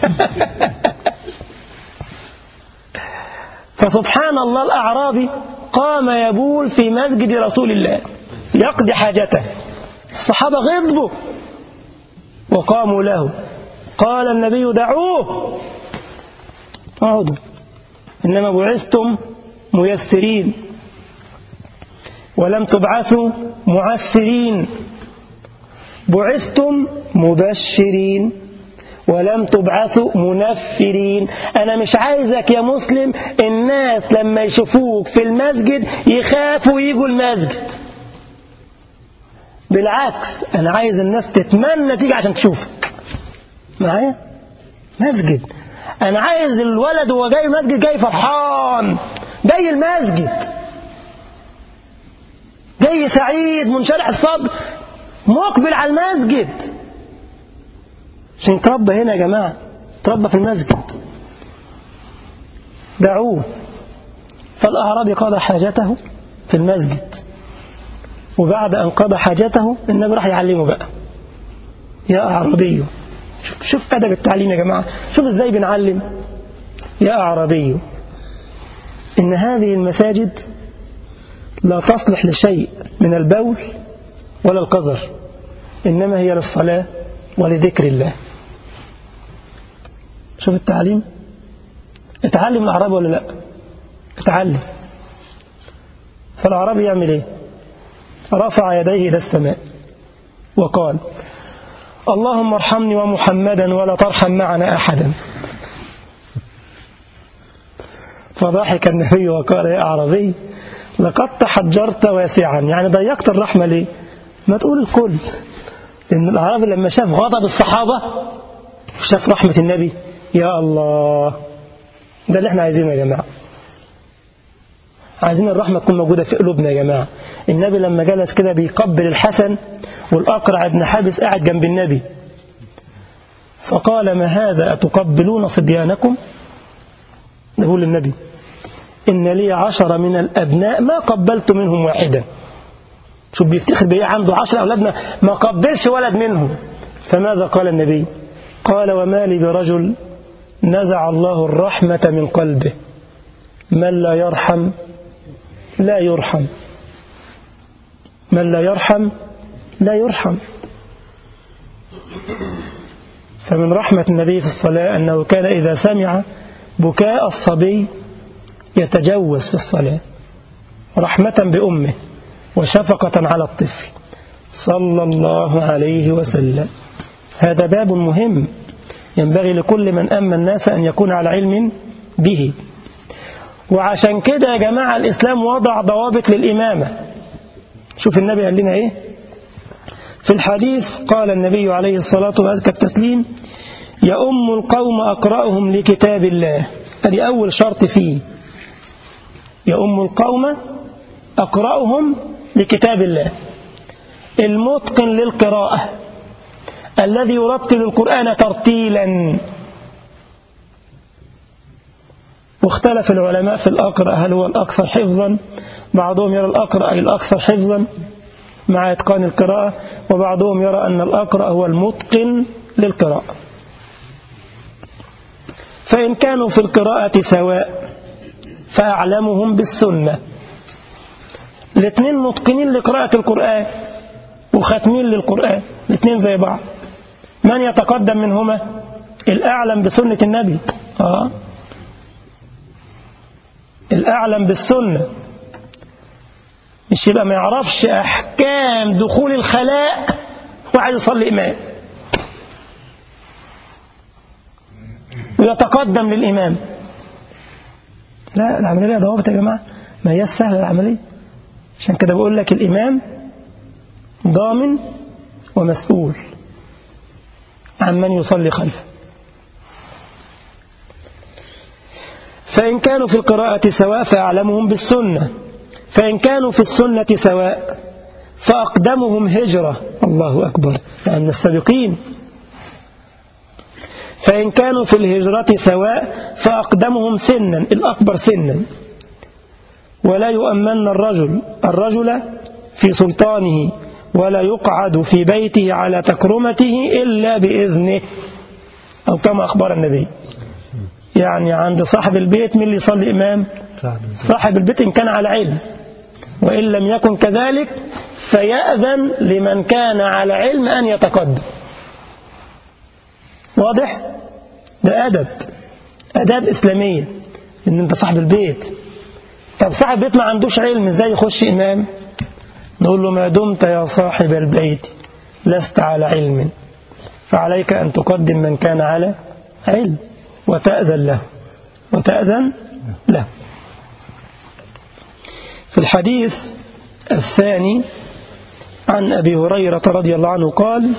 فسبحان الله الاعرابي قام يبول في مسجد رسول الله يقضي حاجته الصحابه غضبوا وقاموا له قال النبي دعوه اقعدوا انما بعثتم ميسرين ولم تبعثوا معسرين بعثتم مبشرين ولم تبعثوا منفرين أنا مش عايزك يا مسلم الناس لما يشوفوك في المسجد يخافوا يجوا المسجد بالعكس أنا عايز الناس تتمنى تيجي عشان تشوفك معايا مسجد أنا عايز الولد وهو جاي المسجد جاي فرحان جاي المسجد جاي سعيد منشرح الصدر مقبل على المسجد عشان يتربى هنا يا جماعة تربى في المسجد دعوه فالأعرابي قضى حاجته في المسجد وبعد أن قضى حاجته النبي راح يعلمه بقى يا أعرابي شوف, شوف أدب التعليم يا جماعة شوف إزاي بنعلم يا أعرابي إن هذه المساجد لا تصلح لشيء من البول ولا القذر إنما هي للصلاة ولذكر الله شوف التعليم اتعلم الأعرابي ولا لا اتعلم فالأعرابي يعمل ايه رفع يديه إلى السماء وقال اللهم ارحمني ومحمدا ولا ترحم معنا أحدا فضحك النبي وقال يا أعرابي لقد تحجرت واسعا يعني ضيقت الرحمة ليه ما تقول الكل لأن الأعرابي لما شاف غضب الصحابة وشاف رحمة النبي يا الله ده اللي احنا عايزينه يا جماعة عايزين الرحمة تكون موجودة في قلوبنا يا جماعة النبي لما جلس كده بيقبل الحسن والأقرع بن حابس قاعد جنب النبي فقال ما هذا أتقبلون صبيانكم يقول للنبي إن لي عشر من الأبناء ما قبلت منهم واحدا شوف بيفتخر بإيه عنده عشر أولادنا ما قبلش ولد منهم فماذا قال النبي قال وما لي برجل نزع الله الرحمة من قلبه من لا يرحم لا يرحم من لا يرحم لا يرحم فمن رحمة النبي في الصلاة أنه كان إذا سمع بكاء الصبي يتجوز في الصلاة رحمة بأمه وشفقة على الطفل صلى الله عليه وسلم هذا باب مهم ينبغي لكل من أما الناس أن يكون على علم به وعشان كده يا جماعة الإسلام وضع ضوابط للإمامة شوف النبي قال لنا إيه في الحديث قال النبي عليه الصلاة وأزكى التسليم يؤم القوم أقرأهم لكتاب الله هذه أول شرط فيه يؤم القوم أقرأهم لكتاب الله المتقن للقراءة الذي يرتل القرآن ترتيلا واختلف العلماء في الأقرأ هل هو الأكثر حفظا بعضهم يرى الأقرأ أي الأكثر حفظا مع إتقان القراءة وبعضهم يرى أن الأقرأ هو المتقن للقراءة فإن كانوا في القراءة سواء فأعلمهم بالسنة الاثنين متقنين لقراءة القرآن وختمين للقرآن الاثنين زي بعض من يتقدم منهما الأعلم بسنة النبي آه. الأعلم بالسنة مش يبقى ما يعرفش أحكام دخول الخلاء وعايز يصلي إمام ويتقدم للإمام لا العملية لها ضوابط يا جماعة ما هي سهلة العملية عشان كده بقول لك الإمام ضامن ومسؤول عن من يصلي خلفه فإن كانوا في القراءة سواء فأعلمهم بالسنة فإن كانوا في السنة سواء فأقدمهم هجرة الله أكبر يعني من السابقين فإن كانوا في الهجرة سواء فأقدمهم سنا الأكبر سنا ولا يؤمن الرجل الرجل في سلطانه ولا يقعد في بيته على تكرمته إلا بإذنه أو كما أخبر النبي يعني عند صاحب البيت من اللي يصلي إمام صاحب البيت إن كان على علم وإن لم يكن كذلك فيأذن لمن كان على علم أن يتقدم واضح؟ ده أدب أداب إسلامية إن أنت صاحب البيت طب صاحب البيت ما عندوش علم إزاي يخش إمام نقول له ما دمت يا صاحب البيت لست على علم فعليك أن تقدم من كان على علم وتأذن له وتأذن له في الحديث الثاني عن أبي هريرة رضي الله عنه قال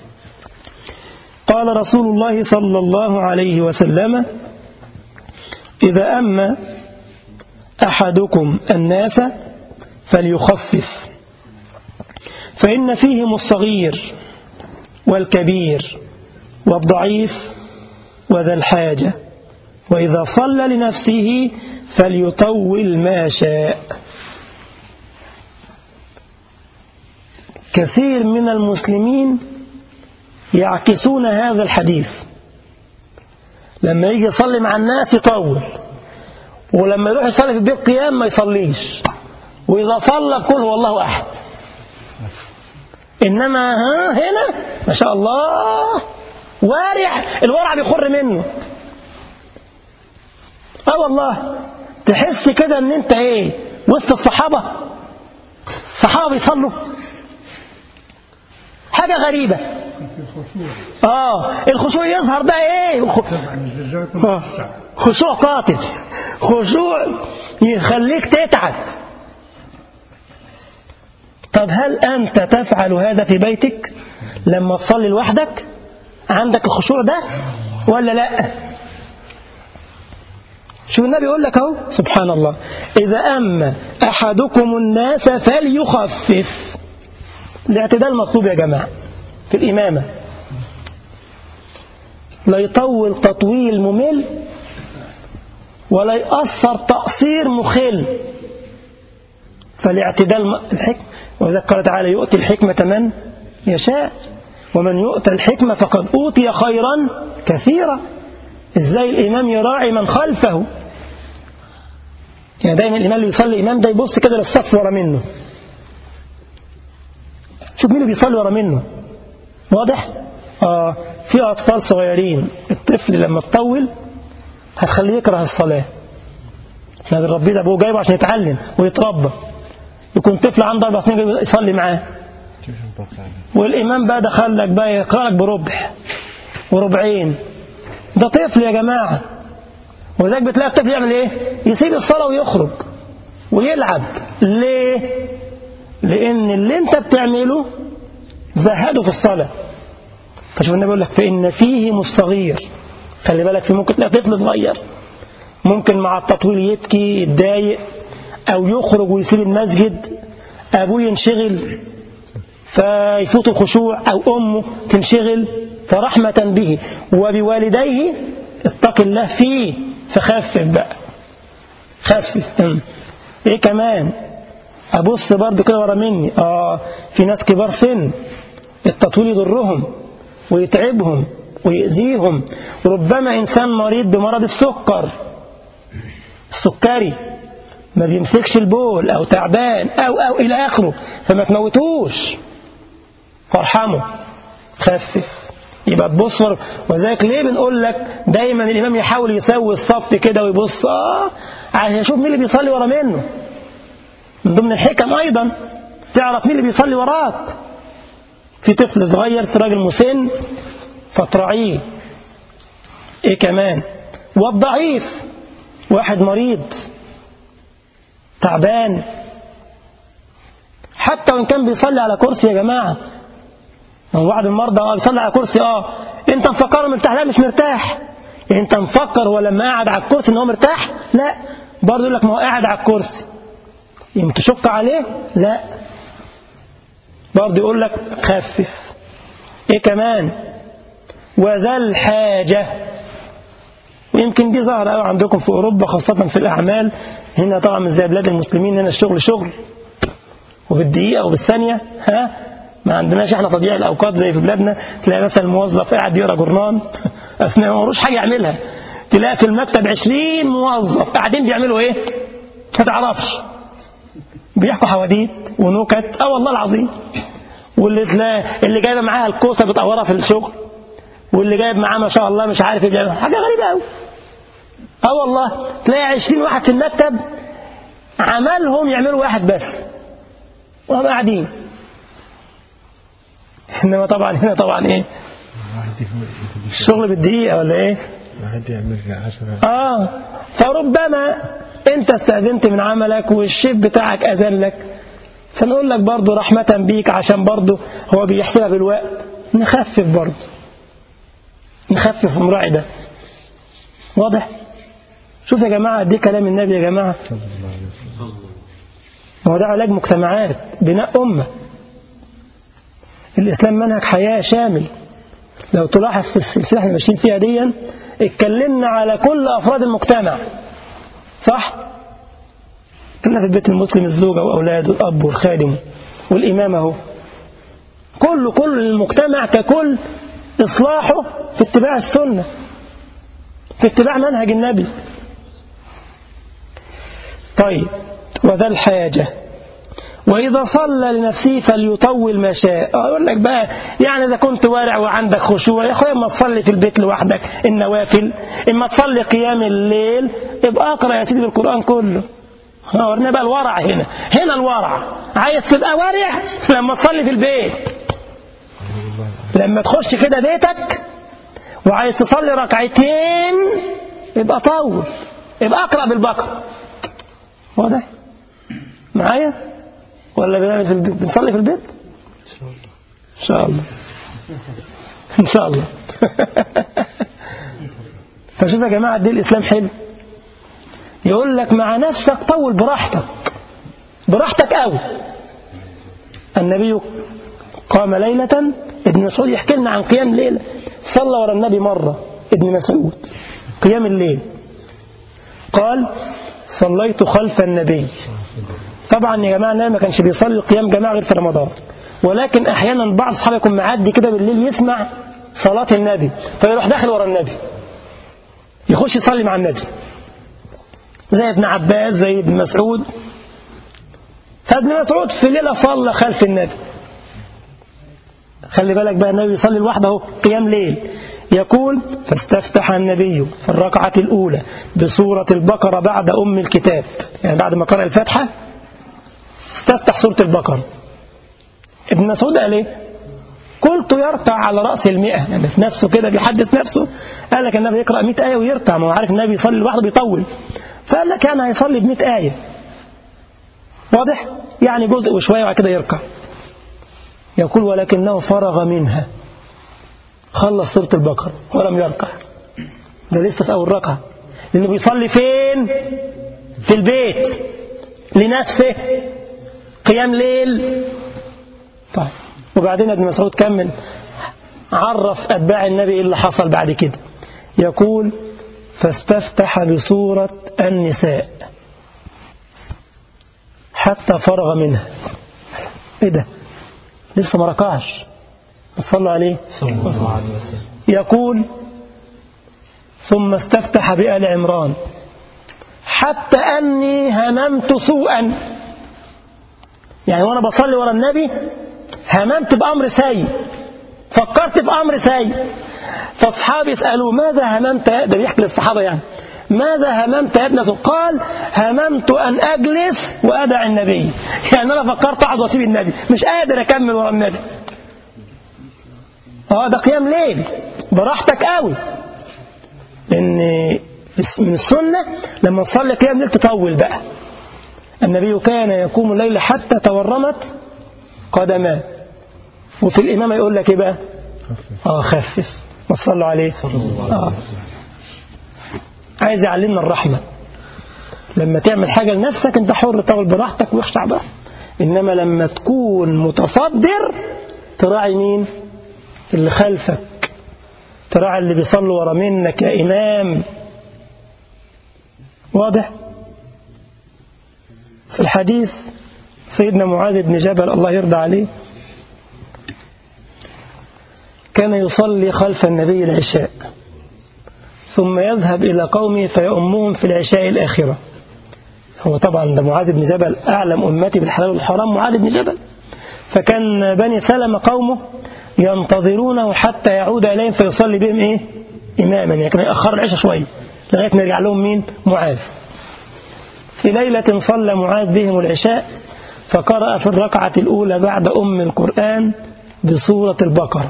قال رسول الله صلى الله عليه وسلم إذا أما أحدكم الناس فليخفف فإن فيهم الصغير والكبير والضعيف وذا الحاجة وإذا صلى لنفسه فليطول ما شاء كثير من المسلمين يعكسون هذا الحديث لما يجي يصلي مع الناس يطول ولما يروح يصلي في البيت قيام ما يصليش وإذا صلى بقول هو الله أحد إنما ها هنا ما شاء الله وارع الورع بيخر منه اه والله تحس كده ان انت ايه وسط الصحابة الصحابة بيصلوا حاجة غريبة اه الخشوع يظهر بقى ايه آه. خشوع قاتل خشوع يخليك تتعب طب هل أنت تفعل هذا في بيتك لما تصلي لوحدك عندك الخشوع ده ولا لا شو النبي يقول لك اهو سبحان الله إذا أما أحدكم الناس فليخفف الاعتدال مطلوب يا جماعة في الإمامة لا يطول تطويل ممل ولا يأثر تقصير مخل فالاعتدال الحكم وإذا قال تعالى يؤتي الحكمة من يشاء ومن يؤتى الحكمة فقد أوتي خيرا كثيرا إزاي الإمام يراعي من خلفه يعني دايما الإمام اللي يصلي إمام ده يبص كده للصف ورا منه شوف مين اللي بيصلي ورا منه واضح؟ آه في أطفال صغيرين الطفل لما تطول هتخليه يكره الصلاة احنا بنربيه ده ابوه جايبه عشان يتعلم ويتربى يكون طفل عنده اربع سنين يصلي معاه والامام بقى دخل لك بقى يقرا لك بربع وربعين ده طفل يا جماعه ولذلك بتلاقي الطفل يعمل ايه؟ يسيب الصلاه ويخرج ويلعب ليه؟ لان اللي انت بتعمله زهده في الصلاه فشوف النبي يقول لك فان فيهم الصغير خلي بالك في ممكن تلاقي طفل صغير ممكن مع التطويل يبكي يتضايق أو يخرج ويسيب المسجد أبوه ينشغل فيفوت الخشوع أو أمه تنشغل فرحمة به وبوالديه اتق الله فيه فخفف بقى خفف م. ايه كمان ابص برضو كده ورا مني اه في ناس كبار سن التطويل يضرهم ويتعبهم ويأذيهم ربما إنسان مريض بمرض السكر السكري ما بيمسكش البول أو تعبان أو أو إلى آخره فما تموتوش فارحمه خفف يبقى تبص وذلك ليه بنقول لك دايما الإمام يحاول يسوي الصف كده ويبص آه عشان يشوف مين اللي بيصلي ورا منه من ضمن الحكم أيضا تعرف مين اللي بيصلي وراك في طفل صغير في راجل مسن فتراعيه ايه كمان والضعيف واحد مريض تعبان حتى وان كان بيصلي على كرسي يا جماعه بعض المرضى اه بيصلي على كرسي اه انت مفكره مرتاح لا مش مرتاح يعني انت مفكر هو لما قاعد على الكرسي ان هو مرتاح لا برضه يقول لك ما هو قاعد على الكرسي يمكن تشك عليه لا برضه يقول لك خفف ايه كمان وذا الحاجة ويمكن دي ظاهرة قوي عندكم في أوروبا خاصة في الأعمال هنا طبعا مش زي بلاد المسلمين هنا الشغل شغل وبالدقيقة وبالثانية ها ما عندناش احنا تضييع الأوقات زي في بلادنا تلاقي مثلا الموظف قاعد يقرا جورنان أثناء ما ملوش حاجة يعملها تلاقي في المكتب 20 موظف قاعدين بيعملوا إيه؟ ما تعرفش بيحكوا حواديت ونكت اه والله العظيم واللي تلاقي اللي جايبه معاها الكوسه بتقورها في الشغل واللي جايب معاه ما شاء الله مش عارف ايه بيعمل حاجه غريبه قوي اه والله تلاقي 20 واحد في المكتب عملهم يعملوا واحد بس وهم قاعدين انما طبعا هنا طبعا ايه الشغل بالدقيقه ولا ايه واحد يعمل عشرة اه فربما انت استأذنت من عملك والشيف بتاعك أذن لك فنقول لك برضه رحمة بيك عشان برضه هو بيحسبها بالوقت نخفف برضه نخفف مراعي ده واضح شوف يا جماعة دي كلام النبي يا جماعة هو ده علاج مجتمعات بناء أمة الإسلام منهج حياة شامل لو تلاحظ في السلسلة احنا ماشيين فيها دي اتكلمنا على كل أفراد المجتمع صح؟ كنا في البيت المسلم الزوجة وأولاده الأب والخادم والإمام أهو كل كل المجتمع ككل إصلاحه في اتباع السنة في اتباع منهج النبي طيب وذا الحاجة وإذا صلى لنفسه فليطول ما شاء أقول لك بقى يعني إذا كنت وارع وعندك خشوع يا أخويا اما تصلي في البيت لوحدك النوافل إما تصلي قيام الليل ابقى أقرأ يا سيدي بالقرآن كله ورنا بقى الورع هنا هنا الورع عايز تبقى وارع لما تصلي في البيت لما تخش كده بيتك وعايز تصلي ركعتين يبقى طول يبقى اقرا بالبقره واضح معايا ولا بنعمل في البيت بنصلي في البيت ان شاء الله ان شاء الله فشوف يا جماعه دي الاسلام حلو يقول لك مع نفسك طول براحتك براحتك قوي النبي قام ليلة ابن مسعود يحكي لنا عن قيام ليلة صلى ورا النبي مرة ابن مسعود قيام الليل قال صليت خلف النبي طبعا يا جماعة النبي ما كانش بيصلي قيام جماعة غير في رمضان ولكن أحيانا بعض أصحابه يكون معدي كده بالليل يسمع صلاة النبي فيروح داخل ورا النبي يخش يصلي مع النبي زي ابن عباس زي ابن مسعود فابن مسعود في ليلة صلى خلف النبي خلي بالك بقى النبي يصلي لوحده اهو قيام ليل يقول فاستفتح النبي في الركعة الأولى بسورة البقرة بعد أم الكتاب يعني بعد ما قرأ الفاتحة استفتح سورة البقرة ابن مسعود قال ايه قلت يركع على رأس المئة يعني في نفسه كده بيحدث نفسه قال لك النبي يقرأ 100 آية ويركع ما هو عارف النبي يصلي لوحده بيطول فقال لك يعني هيصلي ب 100 آية واضح يعني جزء وشوية وبعد كده يركع يقول ولكنه فرغ منها خلص سورة البقرة ولم يركع ده لسه في أول ركعة لأنه بيصلي فين في البيت لنفسه قيام ليل طيب وبعدين ابن مسعود كمل عرف أتباع النبي إيه اللي حصل بعد كده يقول فاستفتح بسورة النساء حتى فرغ منها ايه ده لسه ما ركعش صلوا عليه يقول ثم استفتح بآل عمران حتى أني هممت سوءا يعني وأنا بصلي ورا النبي هممت بأمر سيء فكرت في أمر سيء فأصحابي يسألوه ماذا هممت ده بيحكي للصحابة يعني ماذا هممت يا ابن مسعود قال هممت أن أجلس وأدع النبي يعني أنا فكرت أقعد وأسيب النبي مش قادر أكمل ورا النبي اه ده قيام ليل براحتك قوي لأن من السنة لما تصلي قيام ليل تطول بقى النبي كان يقوم الليل حتى تورمت قدماه وفي الإمامة يقول لك إيه بقى اه خفف ما تصلوا عليه آه. عايز يعلمنا الرحمة لما تعمل حاجة لنفسك انت حر طول براحتك واخشع بقى إنما لما تكون متصدر تراعي مين اللي خلفك تراعي اللي بيصلوا ورا منك يا إمام واضح في الحديث سيدنا معاذ بن جبل الله يرضى عليه كان يصلي خلف النبي العشاء ثم يذهب إلى قومه فيؤمهم في العشاء الآخرة هو طبعا ده معاذ بن جبل أعلم أمتي بالحلال والحرام معاذ بن جبل فكان بني سلم قومه ينتظرونه حتى يعود إليهم فيصلي بهم إيه إماما يعني كان يأخر العشاء شوية لغاية ما يرجع لهم مين معاذ في ليلة صلى معاذ بهم العشاء فقرأ في الركعة الأولى بعد أم القرآن بسورة البقرة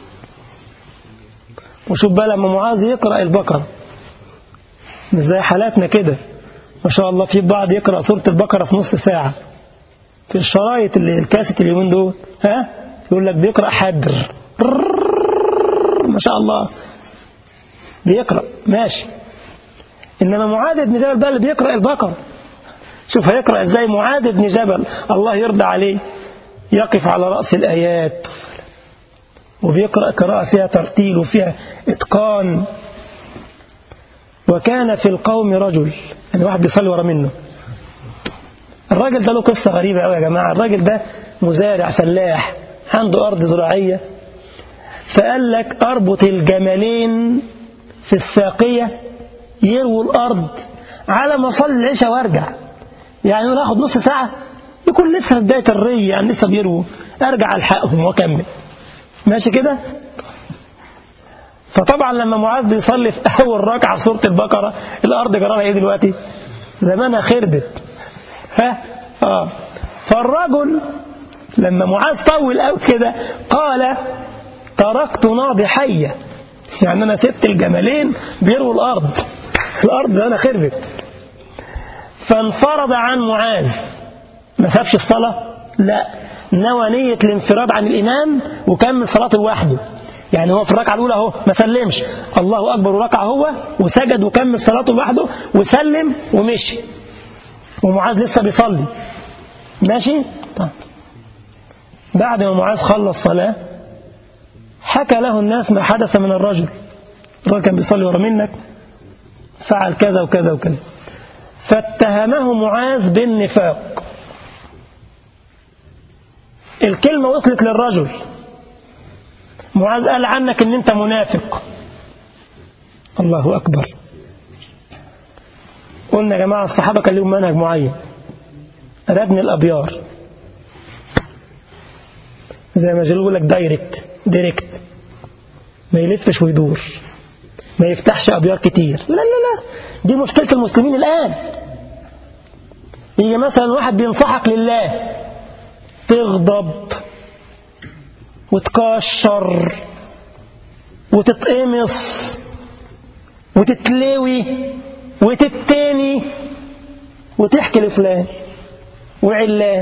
وشوف بقى لما معاذ يقرأ البقرة مش زي حالاتنا كده ما شاء الله في بعض يقرأ سورة البقرة في نص ساعة في الشرايط اللي الكاسيت اليومين دول ها يقول لك بيقرأ حدر ما شاء الله بيقرأ ماشي إنما معاذ بن جبل بقى اللي بيقرأ البقرة شوف هيقرأ ازاي معاذ بن جبل الله يرضى عليه يقف على رأس الآيات وبيقرأ قراءة فيها ترتيل وفيها إتقان وكان في القوم رجل يعني واحد بيصلي ورا منه الراجل ده له قصة غريبة قوي يا جماعة الراجل ده مزارع فلاح عنده أرض زراعية فقال لك أربط الجملين في الساقية يرووا الأرض على ما أصلي العشاء وارجع يعني أنا آخد نص ساعة يكون لسه في بداية الري يعني لسه بيروا أرجع ألحقهم وأكمل ماشي كده فطبعا لما معاذ بيصلي في أول ركعة في سورة البقرة الأرض جرالها إيه دلوقتي زمانها خربت ها آه فالرجل لما معاذ طول قوي كده قال تركت ناضي حية يعني أنا سبت الجملين بيروا الأرض الأرض زمانها خربت فانفرض عن معاذ ما سابش الصلاة لا نوى نية الانفراد عن الإمام وكمل صلاته لوحده يعني هو في الركعة الأولى اهو ما سلمش الله أكبر وركع هو وسجد وكمل صلاته لوحده وسلم ومشي ومعاذ لسه بيصلي ماشي طيب. بعد ما معاذ خلص صلاة حكى له الناس ما حدث من الرجل الرجل كان بيصلي ورا منك فعل كذا وكذا وكذا فاتهمه معاذ بالنفاق الكلمة وصلت للرجل معاذ قال عنك ان انت منافق الله اكبر قلنا يا جماعة الصحابة كان لهم منهج معين ردم الأبيار زي ما يقول لك دايركت دايركت ما يلفش ويدور ما يفتحش أبيار كتير لا لا لا دي مشكلة المسلمين الآن يجي مثلا واحد بينصحك لله تغضب وتكشر وتتقمص وتتلوي وتتاني وتحكي لفلان وعلان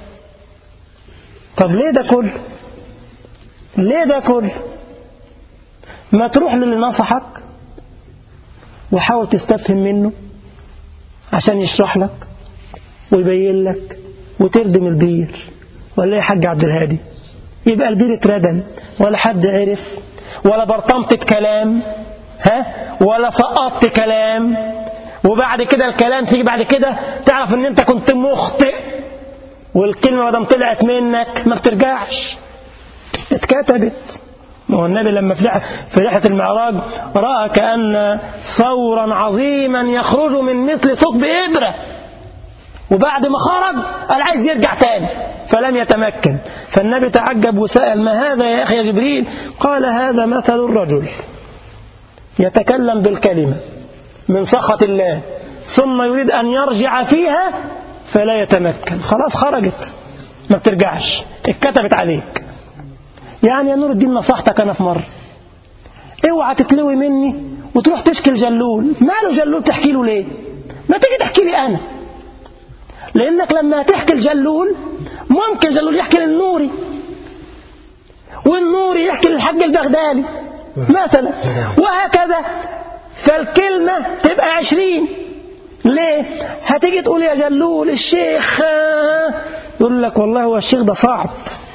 طب ليه ده كله ليه ده كله ما تروح للي نصحك وحاول تستفهم منه عشان يشرح لك ويبين لك وتردم البير ولا يا حاج عبد الهادي يبقى البير اتردم ولا حد عرف ولا برطمت كلام ها ولا سقطت كلام وبعد كده الكلام تيجي بعد كده تعرف ان انت كنت مخطئ والكلمة ما دام طلعت منك ما بترجعش اتكتبت ما هو النبي لما في رحلة المعراج رأى كأن ثورا عظيما يخرج من مثل صوت بإبرة وبعد ما خرج قال عايز يرجع تاني فلم يتمكن فالنبي تعجب وسأل ما هذا يا أخي يا جبريل قال هذا مثل الرجل يتكلم بالكلمة من سخط الله ثم يريد أن يرجع فيها فلا يتمكن خلاص خرجت ما بترجعش اتكتبت عليك يعني يا نور الدين نصحتك أنا في مرة اوعى تتلوي مني وتروح تشكي الجلول ماله جلول تحكي له ليه ما تيجي تحكي لي أنا لأنك لما تحكي الجلول ممكن جلول يحكي للنوري والنوري يحكي للحج البغدادي مثلا وهكذا فالكلمة تبقى عشرين ليه هتيجي تقول يا جلول الشيخ آه، يقول لك والله هو الشيخ ده صعب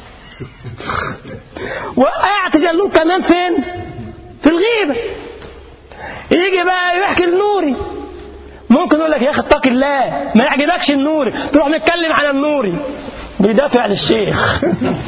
وقعت جلول كمان فين في الغيبة يجي بقى يحكي النوري ممكن يقول لك يا اخي اتق الله ما يعجبكش النوري تروح متكلم على النوري بيدافع للشيخ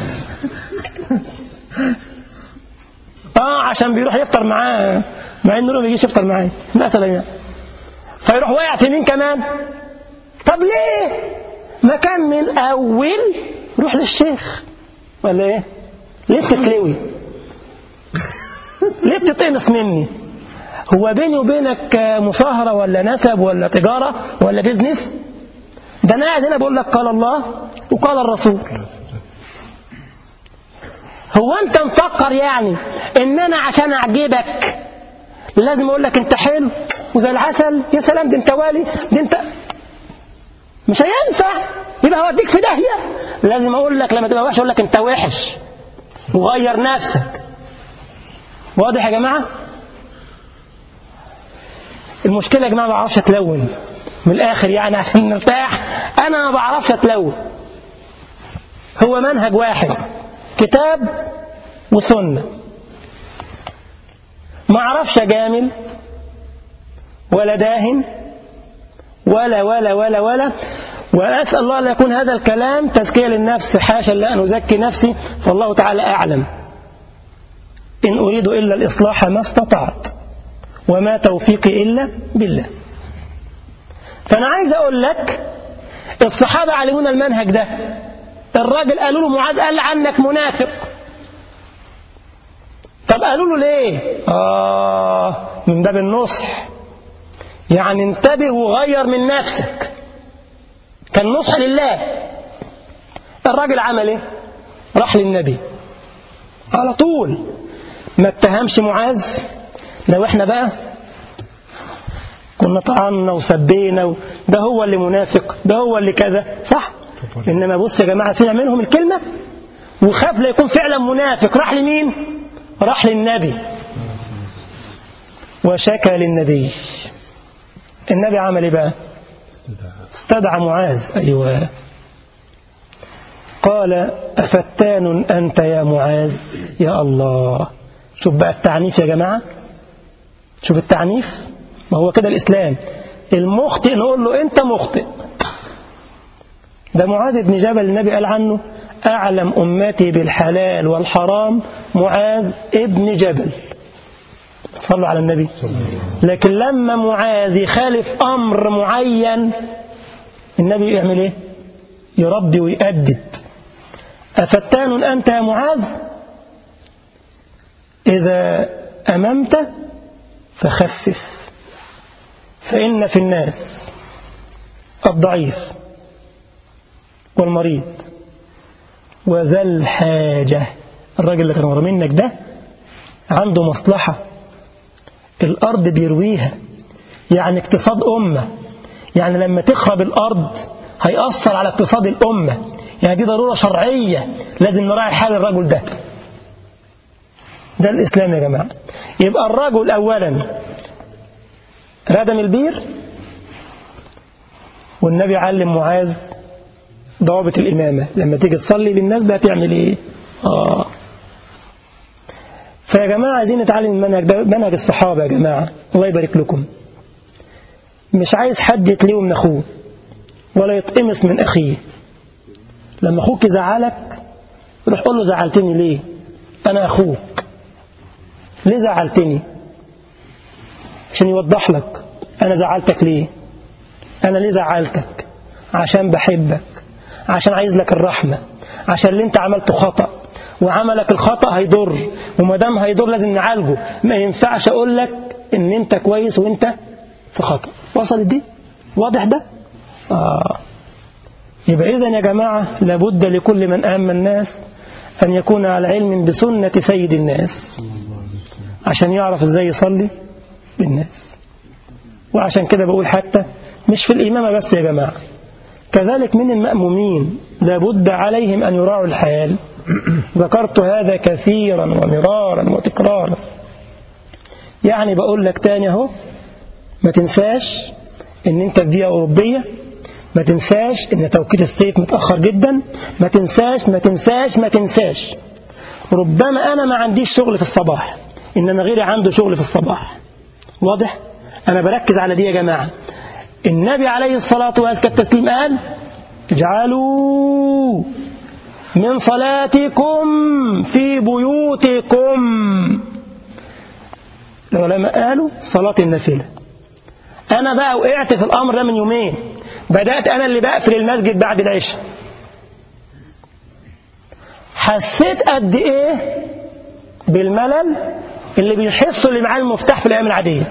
اه عشان بيروح يفطر معاه مع ان النوري ما بيجيش يفطر معاه مثلا يعني فيروح واقع في مين كمان طب ليه ما كان من الاول روح للشيخ ولا ايه ليه بتتلوي ليه بتتقمص مني هو بيني وبينك مصاهرة ولا نسب ولا تجارة ولا بيزنس ده أنا قاعد هنا بقول لك قال الله وقال الرسول هو أنت مفكر يعني إن أنا عشان أعجبك لازم أقول لك أنت حلو وزي العسل يا سلام ده أنت والي ده أنت مش هينفع يبقى هوديك في داهية لازم أقول لك لما تبقى وحش أقول لك أنت وحش وغير نفسك واضح يا جماعة المشكلة يا جماعة ما بعرفش أتلون من الآخر يعني عشان نرتاح أنا ما بعرفش أتلون هو منهج واحد كتاب وسنة ما أعرفش أجامل ولا داهن ولا ولا ولا ولا وأسأل الله أن يكون هذا الكلام تزكية للنفس حاشا لا أن أزكي نفسي فالله تعالى أعلم إن أريد إلا الإصلاح ما استطعت وما توفيقي إلا بالله فأنا عايز أقول لك الصحابة علمونا المنهج ده الراجل قالوا له معاذ قال عنك منافق طب قالوا له ليه آه من باب النصح يعني انتبه وغير من نفسك كان نصح لله الراجل عمل ايه راح للنبي على طول ما اتهمش معاذ لو احنا بقى كنا طعنا وسبينا و... ده هو اللي منافق ده هو اللي كذا صح انما بص يا جماعه سمع منهم الكلمه وخاف لا يكون فعلا منافق راح لمين راح للنبي وشكى للنبي النبي عمل ايه بقى استدعى معاذ ايوه قال افتان انت يا معاذ يا الله شوف بقى التعنيف يا جماعه شوف التعنيف ما هو كده الإسلام المخطئ نقول له أنت مخطئ ده معاذ بن جبل النبي قال عنه أعلم أمتي بالحلال والحرام معاذ ابن جبل صلوا على النبي لكن لما معاذ يخالف أمر معين النبي يعمل إيه يربي ويأدب أفتان أنت يا معاذ إذا أممت فخفف فإن في الناس الضعيف والمريض وذا الحاجة الراجل اللي كان ورا منك ده عنده مصلحة الأرض بيرويها يعني اقتصاد أمة يعني لما تخرب الأرض هيأثر على اقتصاد الأمة يعني دي ضرورة شرعية لازم نراعي حال الرجل ده ده الإسلام يا جماعة يبقى الرجل أولا ردم البير والنبي علم معاذ ضوابط الإمامة لما تيجي تصلي للناس بقى تعمل إيه آه. فيا جماعة عايزين نتعلم المنهج ده منهج الصحابة يا جماعة الله يبارك لكم مش عايز حد يتلوي من أخوه ولا يتقمص من أخيه لما أخوك يزعلك روح قول له زعلتني ليه أنا أخوك ليه زعلتني عشان يوضح لك أنا زعلتك ليه أنا ليه زعلتك عشان بحبك عشان عايز لك الرحمة عشان اللي انت عملته خطأ وعملك الخطأ هيضر وما دام هيضر لازم نعالجه ما ينفعش أقول لك إن أنت كويس وأنت في خطأ وصلت دي واضح ده آه. يبقى إذا يا جماعة لابد لكل من أهم الناس أن يكون على علم بسنة سيد الناس عشان يعرف إزاي يصلي بالناس وعشان كده بقول حتى مش في الإمامة بس يا جماعة كذلك من المأمومين لابد عليهم أن يراعوا الحال ذكرت هذا كثيرا ومرارا وتكرارا يعني بقول لك تاني اهو ما تنساش ان انت في دقيقة أوروبية ما تنساش ان توقيت الصيف متأخر جدا ما تنساش ما تنساش ما تنساش ربما أنا ما عنديش شغل في الصباح إنما غيري عنده شغل في الصباح واضح؟ أنا بركز على دي يا جماعة النبي عليه الصلاة والسلام التسليم قال اجعلوا من صلاتكم في بيوتكم العلماء قالوا صلاة النافلة أنا بقى وقعت في الأمر ده من يومين بدأت أنا اللي بقفل المسجد بعد العشاء حسيت قد إيه بالملل اللي بيحسوا اللي معاه المفتاح في الأيام العادية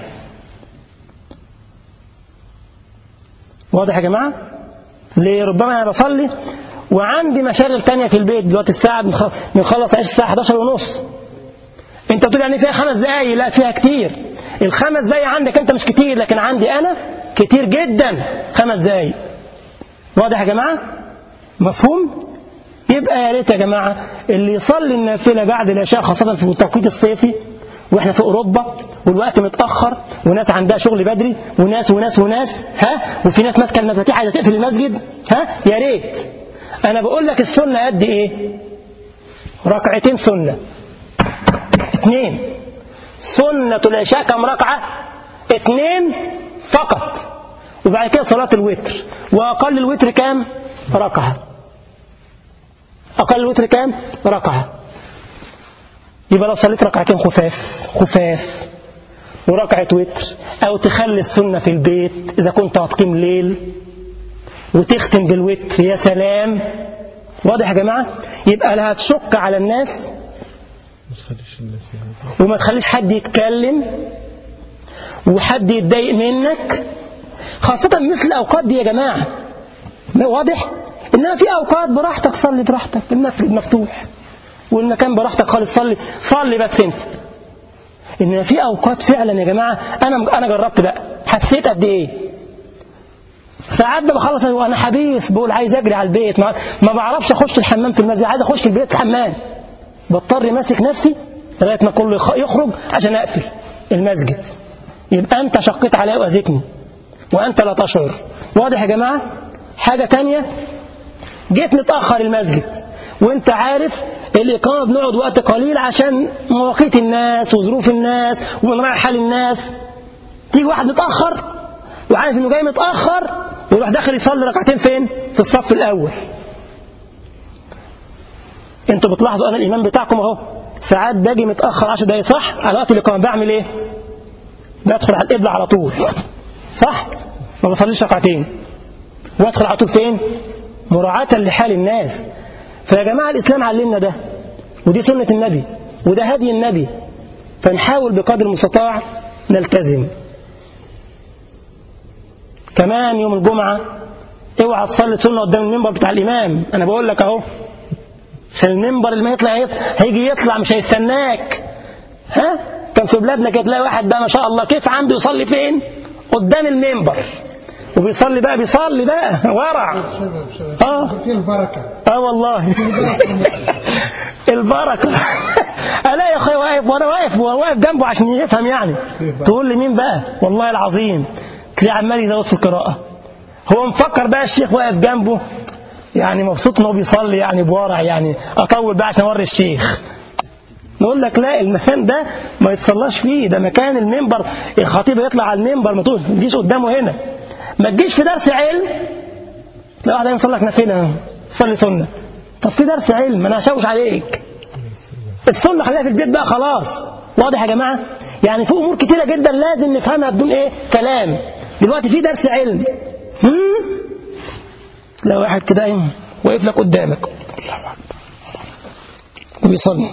واضح يا جماعة ليه ربما أنا بصلي وعندي مشاغل تانية في البيت دلوقتي الساعة بنخلص عيش الساعة 11 ونص انت بتقول يعني فيها خمس دقايق لا فيها كتير الخمس دقايق عندك انت مش كتير لكن عندي انا كتير جدا خمس دقايق واضح يا جماعة مفهوم يبقى يا ريت يا جماعة اللي يصلي النافلة بعد العشاء خاصة في التوقيت الصيفي واحنا في اوروبا والوقت متاخر وناس عندها شغل بدري وناس وناس وناس ها وفي ناس ماسكه المفاتيح عايزه تقفل المسجد ها يا ريت انا بقول لك السنه قد ايه ركعتين سنه اثنين سنه العشاء كم ركعه اثنين فقط وبعد كده صلاه الوتر واقل الوتر كام ركعه اقل الوتر كام ركعه يبقى لو صليت ركعتين خفاف خفاف وركعة وتر أو تخلي السنة في البيت إذا كنت هتقيم ليل وتختم بالوتر يا سلام واضح يا جماعة يبقى لا هتشك على الناس ما تخليش الناس يعني وما تخليش حد يتكلم وحد يتضايق منك خاصة مثل الأوقات دي يا جماعة واضح إنها في أوقات براحتك صلي براحتك المسجد مفتوح والمكان براحتك خالص صلي صلي بس انت ان في اوقات فعلا يا جماعه انا انا جربت بقى حسيت قد ايه ساعات بخلص وانا حبيس بقول عايز اجري على البيت ما, ما بعرفش اخش الحمام في المسجد عايز اخش البيت الحمام بضطر ماسك نفسي لغايه ما كله يخ- يخرج عشان اقفل المسجد يبقى انت شقيت علي واذيتني وانت لا تشعر واضح يا جماعه حاجه تانية جيت متاخر المسجد وانت عارف الإقامة بنقعد وقت قليل عشان مواقيت الناس وظروف الناس ومراعي حال الناس تيجي واحد متأخر وعارف إنه جاي متأخر ويروح داخل يصلي ركعتين فين؟ في الصف الأول انتوا بتلاحظوا أنا الإمام بتاعكم أهو ساعات باجي متأخر 10 دقايق صح؟ على وقت الإقامة بعمل إيه؟ بدخل على القبلة على طول صح؟ ما بصليش ركعتين وادخل على طول فين؟ مراعاة لحال الناس فيا جماعة الإسلام علمنا ده ودي سنة النبي وده هدي النبي فنحاول بقدر المستطاع نلتزم كمان يوم الجمعة اوعى تصلي سنة قدام المنبر بتاع الإمام أنا بقول لك أهو عشان المنبر اللي ما يطلع هيجي يطلع مش هيستناك ها كان في بلادنا كده تلاقي واحد بقى ما شاء الله كيف عنده يصلي فين قدام المنبر وبيصلي بقى بيصلي بقى ورع اه في البركة اه والله البركه الاقي اخويا واقف وانا واقف واقف جنبه عشان يفهم يعني تقول لي مين بقى والله العظيم تلاقيه عمال يزود في القراءه هو مفكر بقى الشيخ واقف جنبه يعني مبسوط انه بيصلي يعني بورع يعني اطول بقى عشان اوري الشيخ نقول لك لا المكان ده ما يتصلاش فيه ده مكان المنبر الخطيب يطلع على المنبر ما تجيش قدامه هنا ما تجيش في درس علم تلاقي واحد يصلي لك نافله صلي سنه طب في درس علم انا هشوش عليك السنه خليها في البيت بقى خلاص واضح يا جماعه يعني في امور كتيره جدا لازم نفهمها بدون ايه كلام دلوقتي في درس علم هم؟ تلاقي واحد كده ايه واقف لك قدامك الله اكبر وبيصلي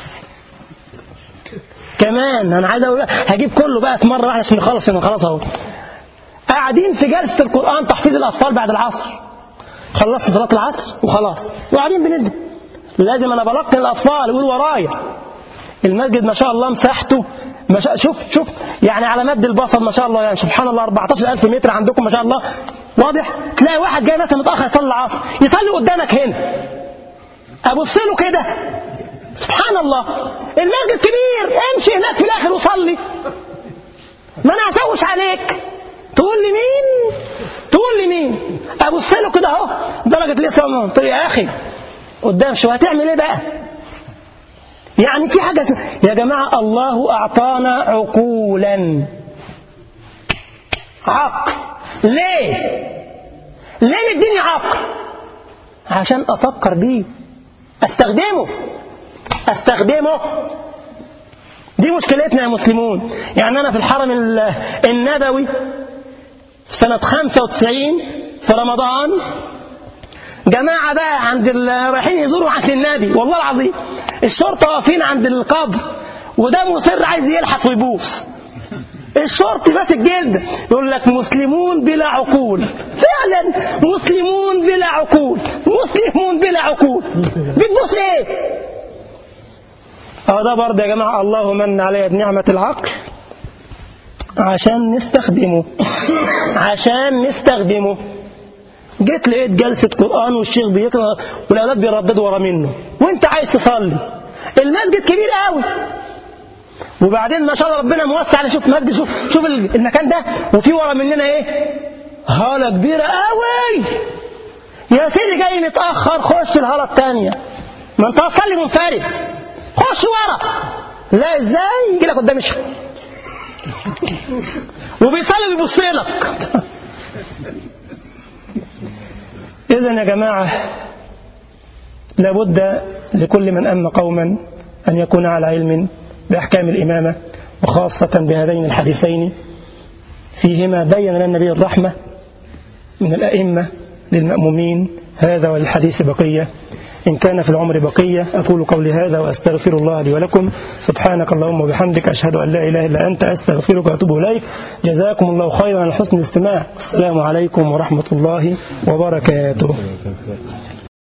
كمان انا عايز اقول هجيب كله بقى في مره واحده عشان نخلص انا خلاص اهو قاعدين في جلسه القران تحفيظ الاطفال بعد العصر خلصت صلاه العصر وخلاص وقاعدين بندي لازم انا بلقن الاطفال يقول ورايا المسجد ما شاء الله مساحته ما شاء شوف شوف يعني على مد البصر ما شاء الله يعني سبحان الله 14000 متر عندكم ما شاء الله واضح تلاقي واحد جاي مثلا متاخر يصلي العصر يصلي قدامك هنا ابص له كده سبحان الله المسجد كبير امشي هناك في الاخر وصلي ما انا هسوش عليك تقول لي مين تقول لي مين ابص له كده اهو درجه لسه قلت له يا اخي قدام شو هتعمل ايه بقى يعني في حاجه اسمها يا جماعه الله اعطانا عقولا عقل ليه ليه مديني عقل عشان افكر بيه استخدمه استخدمه دي مشكلتنا يا مسلمون يعني أنا في الحرم النبوي في سنة 95 في رمضان جماعة بقى عند رايحين يزوروا عند النبي والله العظيم الشرطة واقفين عند القبر وده مصر عايز يلحس ويبوس الشرطي ماسك جلد يقول لك مسلمون بلا عقول فعلا مسلمون بلا عقول مسلمون بلا عقول بتبوس ايه اه ده برضه يا جماعة الله من علي بنعمة العقل عشان نستخدمه عشان نستخدمه جيت لقيت جلسة قرآن والشيخ بيقرأ والأولاد بيرددوا ورا منه وانت عايز تصلي المسجد كبير قوي وبعدين ما شاء الله ربنا موسع على شوف مسجد شوف شوف المكان ده وفي ورا مننا ايه هالة كبيرة قوي يا سيدي جاي متأخر خش الهالة الثانية ما انت هتصلي منفرد خش ورا لا ازاي يجي لك قدام الشيخ وبيصلي ويبص لك اذا يا جماعه لابد لكل من أم قوما أن يكون على علم بأحكام الإمامة وخاصة بهذين الحديثين فيهما بين لنا النبي الرحمة من الأئمة للمأمومين هذا والحديث بقية إن كان في العمر بقية أقول قولي هذا وأستغفر الله لي ولكم سبحانك اللهم وبحمدك أشهد أن لا إله إلا أنت أستغفرك وأتوب إليك جزاكم الله خيرا على حسن الاستماع السلام عليكم ورحمة الله وبركاته